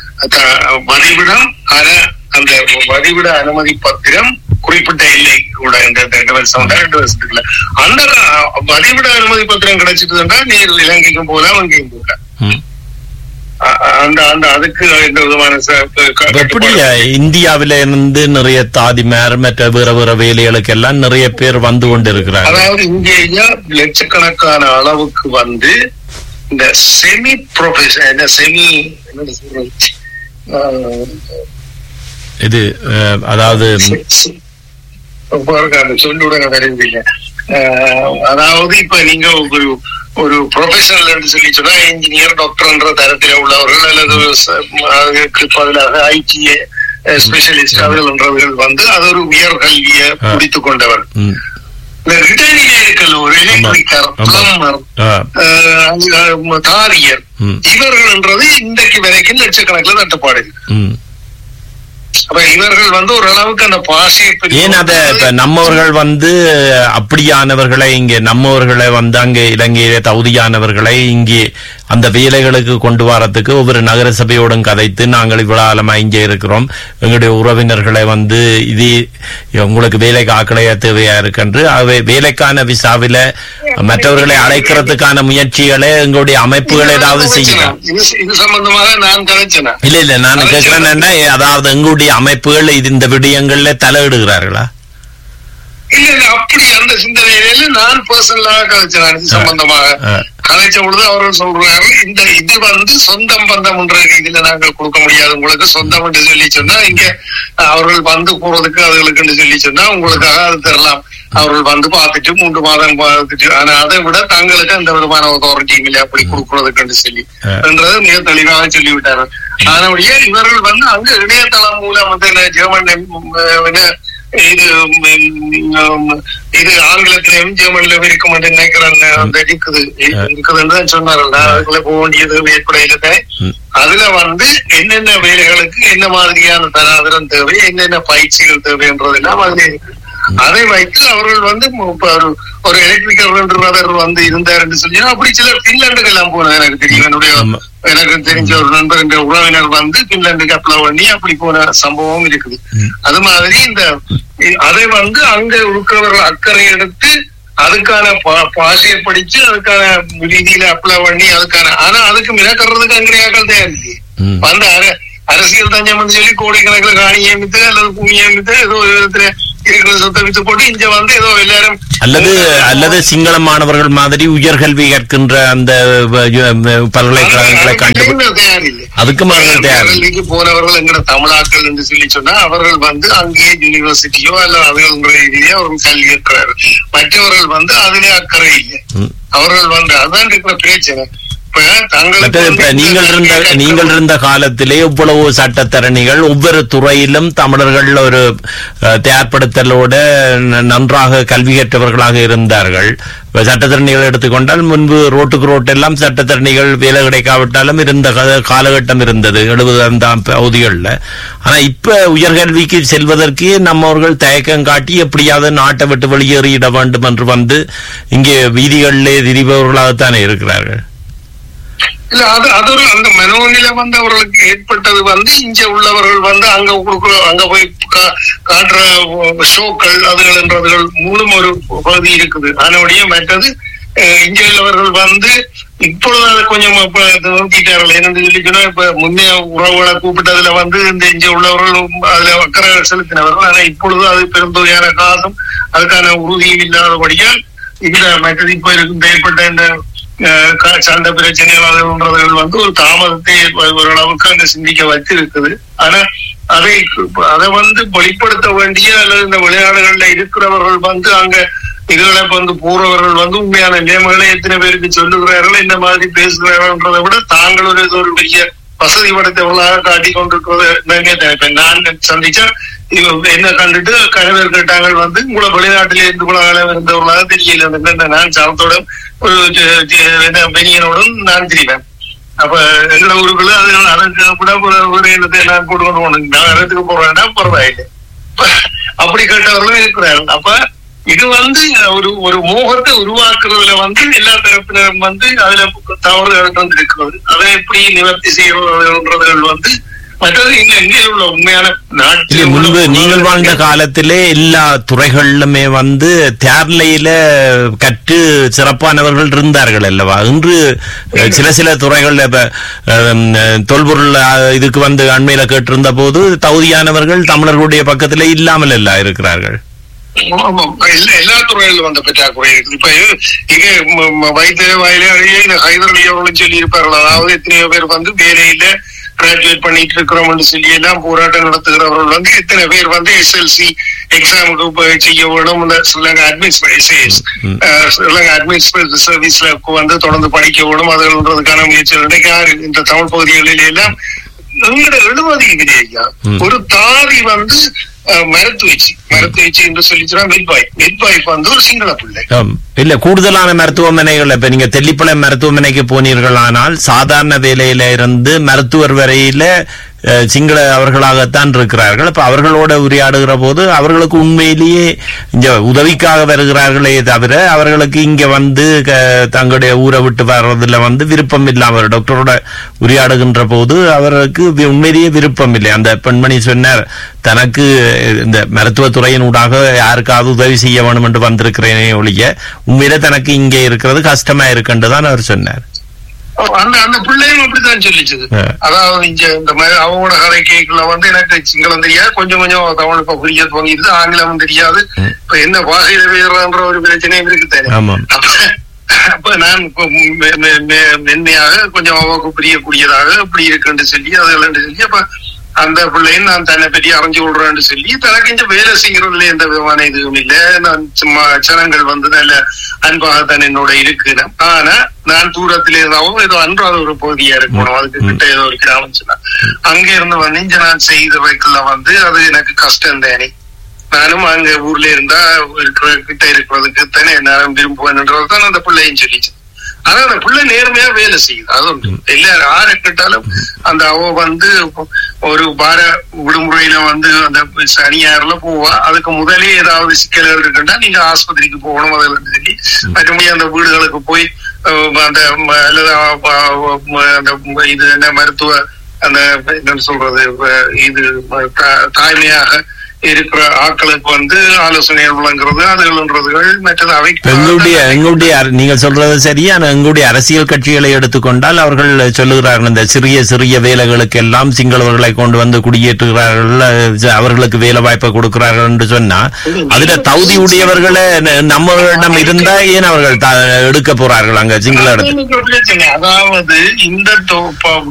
த- வதிவிடம் ஆனா அந்த வதிவிட அனுமதி பத்திரம் குறிப்பிட்ட இல்லை கூட இந்த ரெண்டு வருஷம் உண்டா, ரெண்டு வருஷத்துக்குள்ள அந்த அஹ், வதிவிட அனுமதி பத்திரம் கிடைச்சிட்டுதுன்னா நீர் இலங்கைக்கும் போகலாம் அங்கேயும் போகலாம்
ம்.
அ- அ- அந்த அந்த அதுக்கு எந்த விதமான ச- க-
இப்ப எப்படி
கட்டுப்பாடு
இந்தியாவில இருந்து நிறைய தாதிமார் மற்ற வேற வேற வேலைகளுக்கு எல்லாம் நிறைய பேர் வந்து கொண்டு இருக்கிறாங்க
அதாவது இங்கேயா லட்சக்கணக்கான அளவுக்கு வந்து இந்த செமி ப்ரொஃபஷன் என்ன செமி என்ன சொல்றது ஆஹ்,
இது அஹ், அதாவது
செ- செ- பாருங்க, அந்த சொல்லுட எனக்கு அறிவில்லை ஆஹ், அதாவது இப்ப நீங்க ஒரு ஒரு ப்ரொஃபஷனல் என்று சொல்லி சொன்னா இன்ஜினியர் டாக்டர்ன்ற தரத்தில் உள்ளவர்கள் அல்லது ச- அதுக்கு பதிலாக ஐடிஏ ஸ்பெஷலிஸ்ட் அவர்கள் என்றவர்கள் வந்து அது ஒரு உயர் கல்வியை
ஆ.
முடித்துக் கொண்டவர்
ம்,
இந்த ரிட்டர்னிலே இருக்கல ஒரு எலக்ட்ரிக்கர்
ஆமா.
பிளம்பர்
ஆ,
தாரியர்
ம்,
இவர்கள்ன்றது இன்றைக்கு வரைக்கும் லட்சக்கணக்கில் தட்டுப்பாடு இருக்கு.
ம்.
அப்ப இவர்கள் வந்து ஓரளவுக்கு அந்த பாஷையை பிரித்து
ஏன் அத இப்ப நம்மவர்கள் வந்து அப்படியானவர்களை இங்கே நம்மவர்களை வந்து அங்கே இலங்கையிலே தகுதியானவர்களை இங்கே அந்த வேலைகளுக்கு கொண்டு வரத்துக்கு ஒவ்வொரு நகர சபையோடும் கதைத்து நாங்கள் இவ்வளவு காலமா இங்கே இருக்கிறோம் எங்களுடைய உறவினர்களை வந்து இது உங்களுக்கு வேலைக்கு ஆக்களைய தேவையா இருக்குன்று அவை வேலைக்கான விசாவில மற்றவர்களை அழைக்கிறதுக்கான முயற்சிகளை எங்களுடைய அமைப்புகள் ஏதாவது செய்யலாம்
இது இது சம்பந்தமாக நான் கதைச்சேனா
இல்ல இல்ல நான் கேட்கிறேன் என்ன அதாவது எங்களுடைய அமைப்புகள் இது இந்த விடயங்கள்ல தலையிடுகிறார்களா
இல்ல இல்ல அப்படி அந்த சிந்தனையில நான் பர்சனலாக கதைச்சேன் இது சம்பந்தமாக
ஆ.
கதைச்ச பொழுது அவர்கள் சொல்றாரு இந்த இது வந்து சொந்தம் பந்தம் என்ற ரீதியில நாங்கள் கொடுக்க முடியாது உங்களுக்கு சொந்தம் என்று சொல்லி சொன்னா இங்க அவர்கள் வந்து போறதுக்கு அதுகளுக்கு சொல்லி சொன்னா உங்களுக்காக அது தரலாம் அவர்கள் வந்து பார்த்துட்டு மூன்று மாதம் பார்த்துட்டு ஆனா அதை விட தங்களுக்கு அந்த விதமான அத்தாரிட்டியும் இல்லை அப்படி கொடுக்கறதுக்கு சொல்லி
ஆ.
என்றது மிக தெளிவாக சொல்லிவிட்டார்கள் அதனுடைய இவர்கள் வந்து அங்க இணையதளம் மூலம் வந்து என்ன ஜெர்மன் எம்- என்ன இது ம், ம், இது ஆங்கிலத்திலும் ஜெர்மனிலும் இருக்கும் என்று நினைக்கிறேன் அந்த இருக்குது இருக்குதுன்னு தான் சொன்னார்கள் நான் அதுக்குள்ள போக வேண்டியது ஏற்படையில
ம்.
அதுல வந்து என்னென்ன வேலைகளுக்கு என்ன மாதிரியான தராதரம் தேவை என்னென்ன பயிற்சிகள் தேவைன்றதெல்லாம் அதுல இருக்கு அதை வைத்து அவர்கள் வந்து இப்ப ஒரு- ஒரு எலக்ட்ரிக்கல் பிரதர் வந்து இருந்தாருன்னு சொல்லி அப்படி சிலர் பின்லாண்டுக்கு எல்லாம் போனது எனக்கு தெரியும் என்னுடைய
ஆமா.
எனக்கு தெரிஞ்ச ஒரு நண்பர் என்ற உறவினர் வந்து பின்லாண்டுக்கு அப்ளை பண்ணி அப்படி போன சம்பவம் இருக்குது அது மாதிரி இந்த அதை வந்து அங்க இருக்கிறவர்கள் அக்கறை எடுத்து அதுக்கான பா- பாஷையை படிச்சு அதுக்கான ரீதியில அப்ளை பண்ணி அதுக்கான ஆனா அதுக்கு மினக்கறதுக்கு அங்கனையாக்கள் தேவை இல்லையே
ம்.
வந்து அர- அரசியல் தஞ்சம் சொல்லி கோடிக்கணக்கில் காணி ஏமித்து அல்லது பூமி ஏமித்து ஏதோ ஒரு விதத்துல இருக்கிற சொத்தை வித்து போட்டு இங்க வந்து ஏதோ எல்லாரும்
அல்லது அல்லது சிங்கள மாணவர்கள் மாதிரி உயர்கல்வி கற்கின்ற அந்த வ- வ- பல்கலைக்கழகங்களை கண்டு
தயாரில்லை
அதுக்கும் அவர்கள் தயார்
கல்விக்கு போனவர்கள் எங்கட தமிழாக்கள் என்று சொல்லி சொன்னா அவர்கள் வந்து அங்கேயே யூனிவர்சிட்டியோ அல்ல அவர்கள் ரீதியிலே அவர்கள் கல்வி இருக்கிறார்கள் மற்றவர்கள் வந்து அதிலே அக்கறை இல்லை
ம்.
அவர்கள் வந்து அதான் இருக்கிற பிரச்சனை இப்ப தங்களுக்கு
மற்றது இப்ப
வந்து
நீங்கள் இருந்த
கல்வி
நீங்கள் இருந்த காலத்திலே இவ்வளவு சட்டத்தரணிகள் ஒவ்வொரு துறையிலும் தமிழர்கள் ஒரு அஹ், தயார்படுத்தலோட ந- நன்றாக கல்வி கற்றவர்களாக இருந்தார்கள் இப்ப சட்டத்தரணிகள் எடுத்துக்கொண்டால் முன்பு ரோட்டுக்கு ரோட்டெல்லாம் சட்டத்தரணிகள் வேலை கிடைக்காவிட்டாலும் இருந்த கா- காலகட்டம் இருந்தது எழுபதாம் பகுதிகளில் ஆனா இப்ப உயர்கல்விக்கு செல்வதற்கு நம்மவர்கள் தயக்கம் காட்டி எப்படியாவது நாட்டை விட்டு வெளியேறிட வேண்டும் என்று வந்து இங்கே வீதிகளிலே திரிபவர்களாகத்தானே இருக்கிறார்கள்
இல்ல அது அது ஒரு அந்த மனோநிலை வந்து அவர்களுக்கு ஏற்பட்டது வந்து இங்க உள்ளவர்கள் வந்து அங்க கொடுக்குற அங்க போய் கா- காட்டுற ஷோக்கள் அதுகள்ன்றதுகள் மூலம் ஒரு பகுதி இருக்குது அதனுடைய மற்றது அஹ், இங்க உள்ளவர்கள் வந்து இப்பொழுது அதை கொஞ்சம் இப்ப நோக்கிட்டார்கள் என்னன்னு சொல்லி சொன்னா இப்ப முன்னே உறவுகளை கூப்பிட்டதுல வந்து இந்த இங்க உள்ளவர்கள் அதுல அக்கறை செலுத்தினவர்கள் ஆனா இப்பொழுது அது பெருந்தொகையான காசும் அதுக்கான உறுதியும் இல்லாதபடியால் இந்த மற்றது இப்ப இருக்கு ஏற்பட்ட இந்த அஹ் க- சண்டை பிரச்சனைகள் அதுன்றதுகள் வந்து ஒரு தாமதத்தை ஓரளவுக்கு அங்க சிந்திக்க வச்சிருக்குது ஆனா அதை அதை வந்து வெளிப்படுத்த வேண்டிய அல்லது இந்த விளையாடுகள்ல இருக்கிறவர்கள் வந்து அங்க இதுகளை வந்து போறவர்கள் வந்து உண்மையான நியமங்களை எத்தனை பேருக்கு சொல்லுகிறார்கள் இந்த மாதிரி பேசுகிறார்கள்ன்றதை விட தாங்கள் ஒரு இது ஒரு பெரிய வசதி படைத்தவர்களாக காட்டி கொண்டிருக்கிறது நினைக்கிறேன். இப்ப நான் சந்திச்ச இவ- என்ன கண்டுட்டு கணவர் கேட்டாங்க வந்து உங்களை வெளிநாட்டிலே இருந்து உலகால இருந்தவர்களாக தெரியல இந்த நான் சாத்தோட ஒரு ஜ- ஜ- என்ன பெனியனோடும் நான் தெரிவேன் அப்ப எங்களை ஊருக்குள்ள அது அதற்கு கூட ஒரு ஒரு இடத்தை நான் போட்டு கொண்டு போனேன் நான் இடத்துக்கு போறேன்னா பரவாயில்லை இப்ப அப்படி கேட்டவர்களும் இருக்கிறார்கள் அப்ப இது வந்து ஒரு ஒரு மோகத்தை உருவாக்குறதுல வந்து எல்லா தரப்பினரும் வந்து அதுல தவறுகள் வந்து இருக்கிறது அதை எப்படி நிவர்த்தி செய்யறதுன்றது வந்து மற்றது இங்க இங்கே உள்ள உண்மையான
இல்ல
நாட்டில் உள்ள
முன்பு நீங்கள் வாழ்ந்த காலத்திலே எல்லா துறைகளிலுமே வந்து தேர்லையில கற்று சிறப்பானவர்கள் இருந்தார்கள் அல்லவா இன்று அஹ், சில சில துறைகள்ல இப்ப அஹ், தொல்பொருள் அஹ், இதுக்கு வந்து அண்மையில கேட்டிருந்த போது தகுதியானவர்கள் தமிழர்களுடைய பக்கத்திலே இல்லாமல் எல்லாம் இருக்கிறார்கள்
ஆமாம் எல்லா எல்லா துறையிலும் வந்த பற்றாக்குறை இருக்குது இப்ப இங்க ம- ம- வைத்திய வாயிலே இந்த ஹைதர் அலி அவர்களும் சொல்லி இருப்பார்கள் அதாவது எத்தனையோ பேர் வந்து வேலையில கிராஜுவேட் பண்ணிட்டு இருக்கிறோம்னு சொல்லி எல்லாம் போராட்டம் நடத்துகிறவர்கள் வந்து எத்தனை பேர் வந்து எஸ்எல்சி எக்ஸாமுக்கு செய்ய வேணும் இந்த ஸ்ரீலங்கா அட்மினிஸ்ட்ரேஷன்
ம்.
ஸ்ரீலங்கா அட்மினிஸ்ட்ரேட்டிவ் சர்வீஸ்ல வந்து தொடர்ந்து படிக்க வேணும் அதுன்றதுக்கான முயற்சிகள் இன்னைக்கு யாரு இந்த தமிழ் பகுதிகளில் எல்லாம் எங்கட எழுபது இது ஐயா
ம்.
ஒரு தாதி வந்து அஹ், மருத்துவச்சி மருத்துவச்சி என்று சொல்லிச்சுன்னா மிட்வாய் மிட்வாய்ப் வந்து ஒரு சிங்கள பிள்ளை
ஆம். இல்ல கூடுதலான மருத்துவமனைகள் இப்ப நீங்க தெல்லிப்பளை மருத்துவமனைக்கு போனீர்களானால் சாதாரண வேலையில இருந்து மருத்துவர் வரையில அஹ், சிங்கள அவர்களாகத்தான் இருக்கிறார்கள் அப்ப அவர்களோட உரையாடுகிற போது அவர்களுக்கு உண்மையிலேயே இங்க உதவிக்காக வருகிறார்களே தவிர அவர்களுக்கு இங்க வந்து க- தங்களுடைய ஊரை விட்டு வர்றதுல வந்து விருப்பம் இல்லாமல் டாக்டரோட உரையாடுகின்ற போது அவருக்கு வி- உண்மையிலேயே விருப்பம் இல்லை அந்த பெண்மணி சொன்னார் தனக்கு இந்த மருத்துவத்துறையின் ஊடாக யாருக்காவது உதவி செய்ய வேணும் என்று வந்திருக்கிறேனே ஒழிய உண்மையிலே தனக்கு இங்கே இருக்கிறது கஷ்டமா இருக்குன்னு தான் அவர் சொன்னார்
அந்த அந்த பிள்ளையும் அப்படித்தான் சொல்லிச்சது
ஆ.
அதாவது இங்க இந்த மாதிரி அவங்களோட கதை கேட்கல வந்து எனக்கு சிங்களம் தெரியாது கொஞ்சம் கொஞ்சம் தமிழ் இப்ப புரிய துவங்கிடுது ஆங்கிலம் தெரியாது
ம்.
இப்ப என்ன பாஷையில பேசுறன்ற ஒரு பிரச்சனையும் இருக்கு தானே
ஆமாம்
அப்ப அப்ப நான் இப்ப மெ- மெ- மெ- மென்மையாக கொஞ்சம் அவக்கு புரியக்கூடியதாக இப்படி இருக்குன்னு சொல்லி அதுகள் சொல்லி அப்ப அந்த பிள்ளையும் நான் தன்னை பற்றி அறிஞ்சு கொள்றேன்னு சொல்லி தனக்கு இந்த வேலை செய்யறதுல எந்த விதமான இதுவும் இல்லை நான் சும்மா ஜனங்கள் வந்து நல்ல அன்பாகத்தான் என்னோட இருக்கு ஆனா நான் தூரத்துல இருந்தாலும் ஏதோ அன்றாத ஒரு பகுதியா இருக்கணும் அதுக்கு கிட்ட ஏதோ ஒரு கிராமம் சொன்னா அங்க இருந்து வந்து இங்க நான் செய்த வைக்கல வந்து அது எனக்கு கஷ்டம் தானே நானும் அங்க ஊர்ல இருந்தா இருக்கிற கிட்ட இருக்கிறதுக்கு தானே நான் விரும்புவேன்ன்றது தான் அந்த பிள்ளையும் சொல்லிச்சு ஆனா அந்த பிள்ளை நேர்மையா வேலை செய்யுது அது ஒன்று எல்லாரும் யாரை கேட்டாலும் அந்த அவ வந்து ஒரு வார விடுமுறையில வந்து அந்த சனி ஞாயிறுல போவா அதுக்கு முதலே ஏதாவது சிக்கல்கள் இருக்குன்னா நீங்க ஆஸ்பத்திரிக்கு போகணும் அதில் சொல்லி மறுபடியும் அந்த வீடுகளுக்கு போய் அஹ், அந்த ம- அல்லது அஹ், அஹ், அந்த இது என்ன மருத்துவ அந்த என்ன சொல்றது அஹ், இது தா- தாய்மையாக இருக்கிற ஆட்களுக்கு வந்து ஆலோசனைகள் வழங்குறது அதுகள்ன்றதுகள் மற்றது
இப்ப எங்களுடைய
அவை
எங்களுடைய அர- நீங்கள் சொல்றது சரியான எங்களுடைய அரசியல் கட்சிகளை எடுத்துக்கொண்டால் அவர்கள் சொல்லுகிறார்கள் இந்த சிறிய சிறிய வேலைகளுக்கு எல்லாம் சிங்களவர்களை கொண்டு வந்து குடியேற்றுகிறார்கள் அஹ் அவர்களுக்கு வேலை வாய்ப்பை கொடுக்கிறார்கள் என்று சொன்னா அதுல தகுதி உடையவர்களை ந- நம்மளிடம் இருந்தா ஏன் அவர்கள் த- எடுக்க போறார்கள் அங்க சிங்கள இடத்துல
அதாவது இந்த தொ- ப-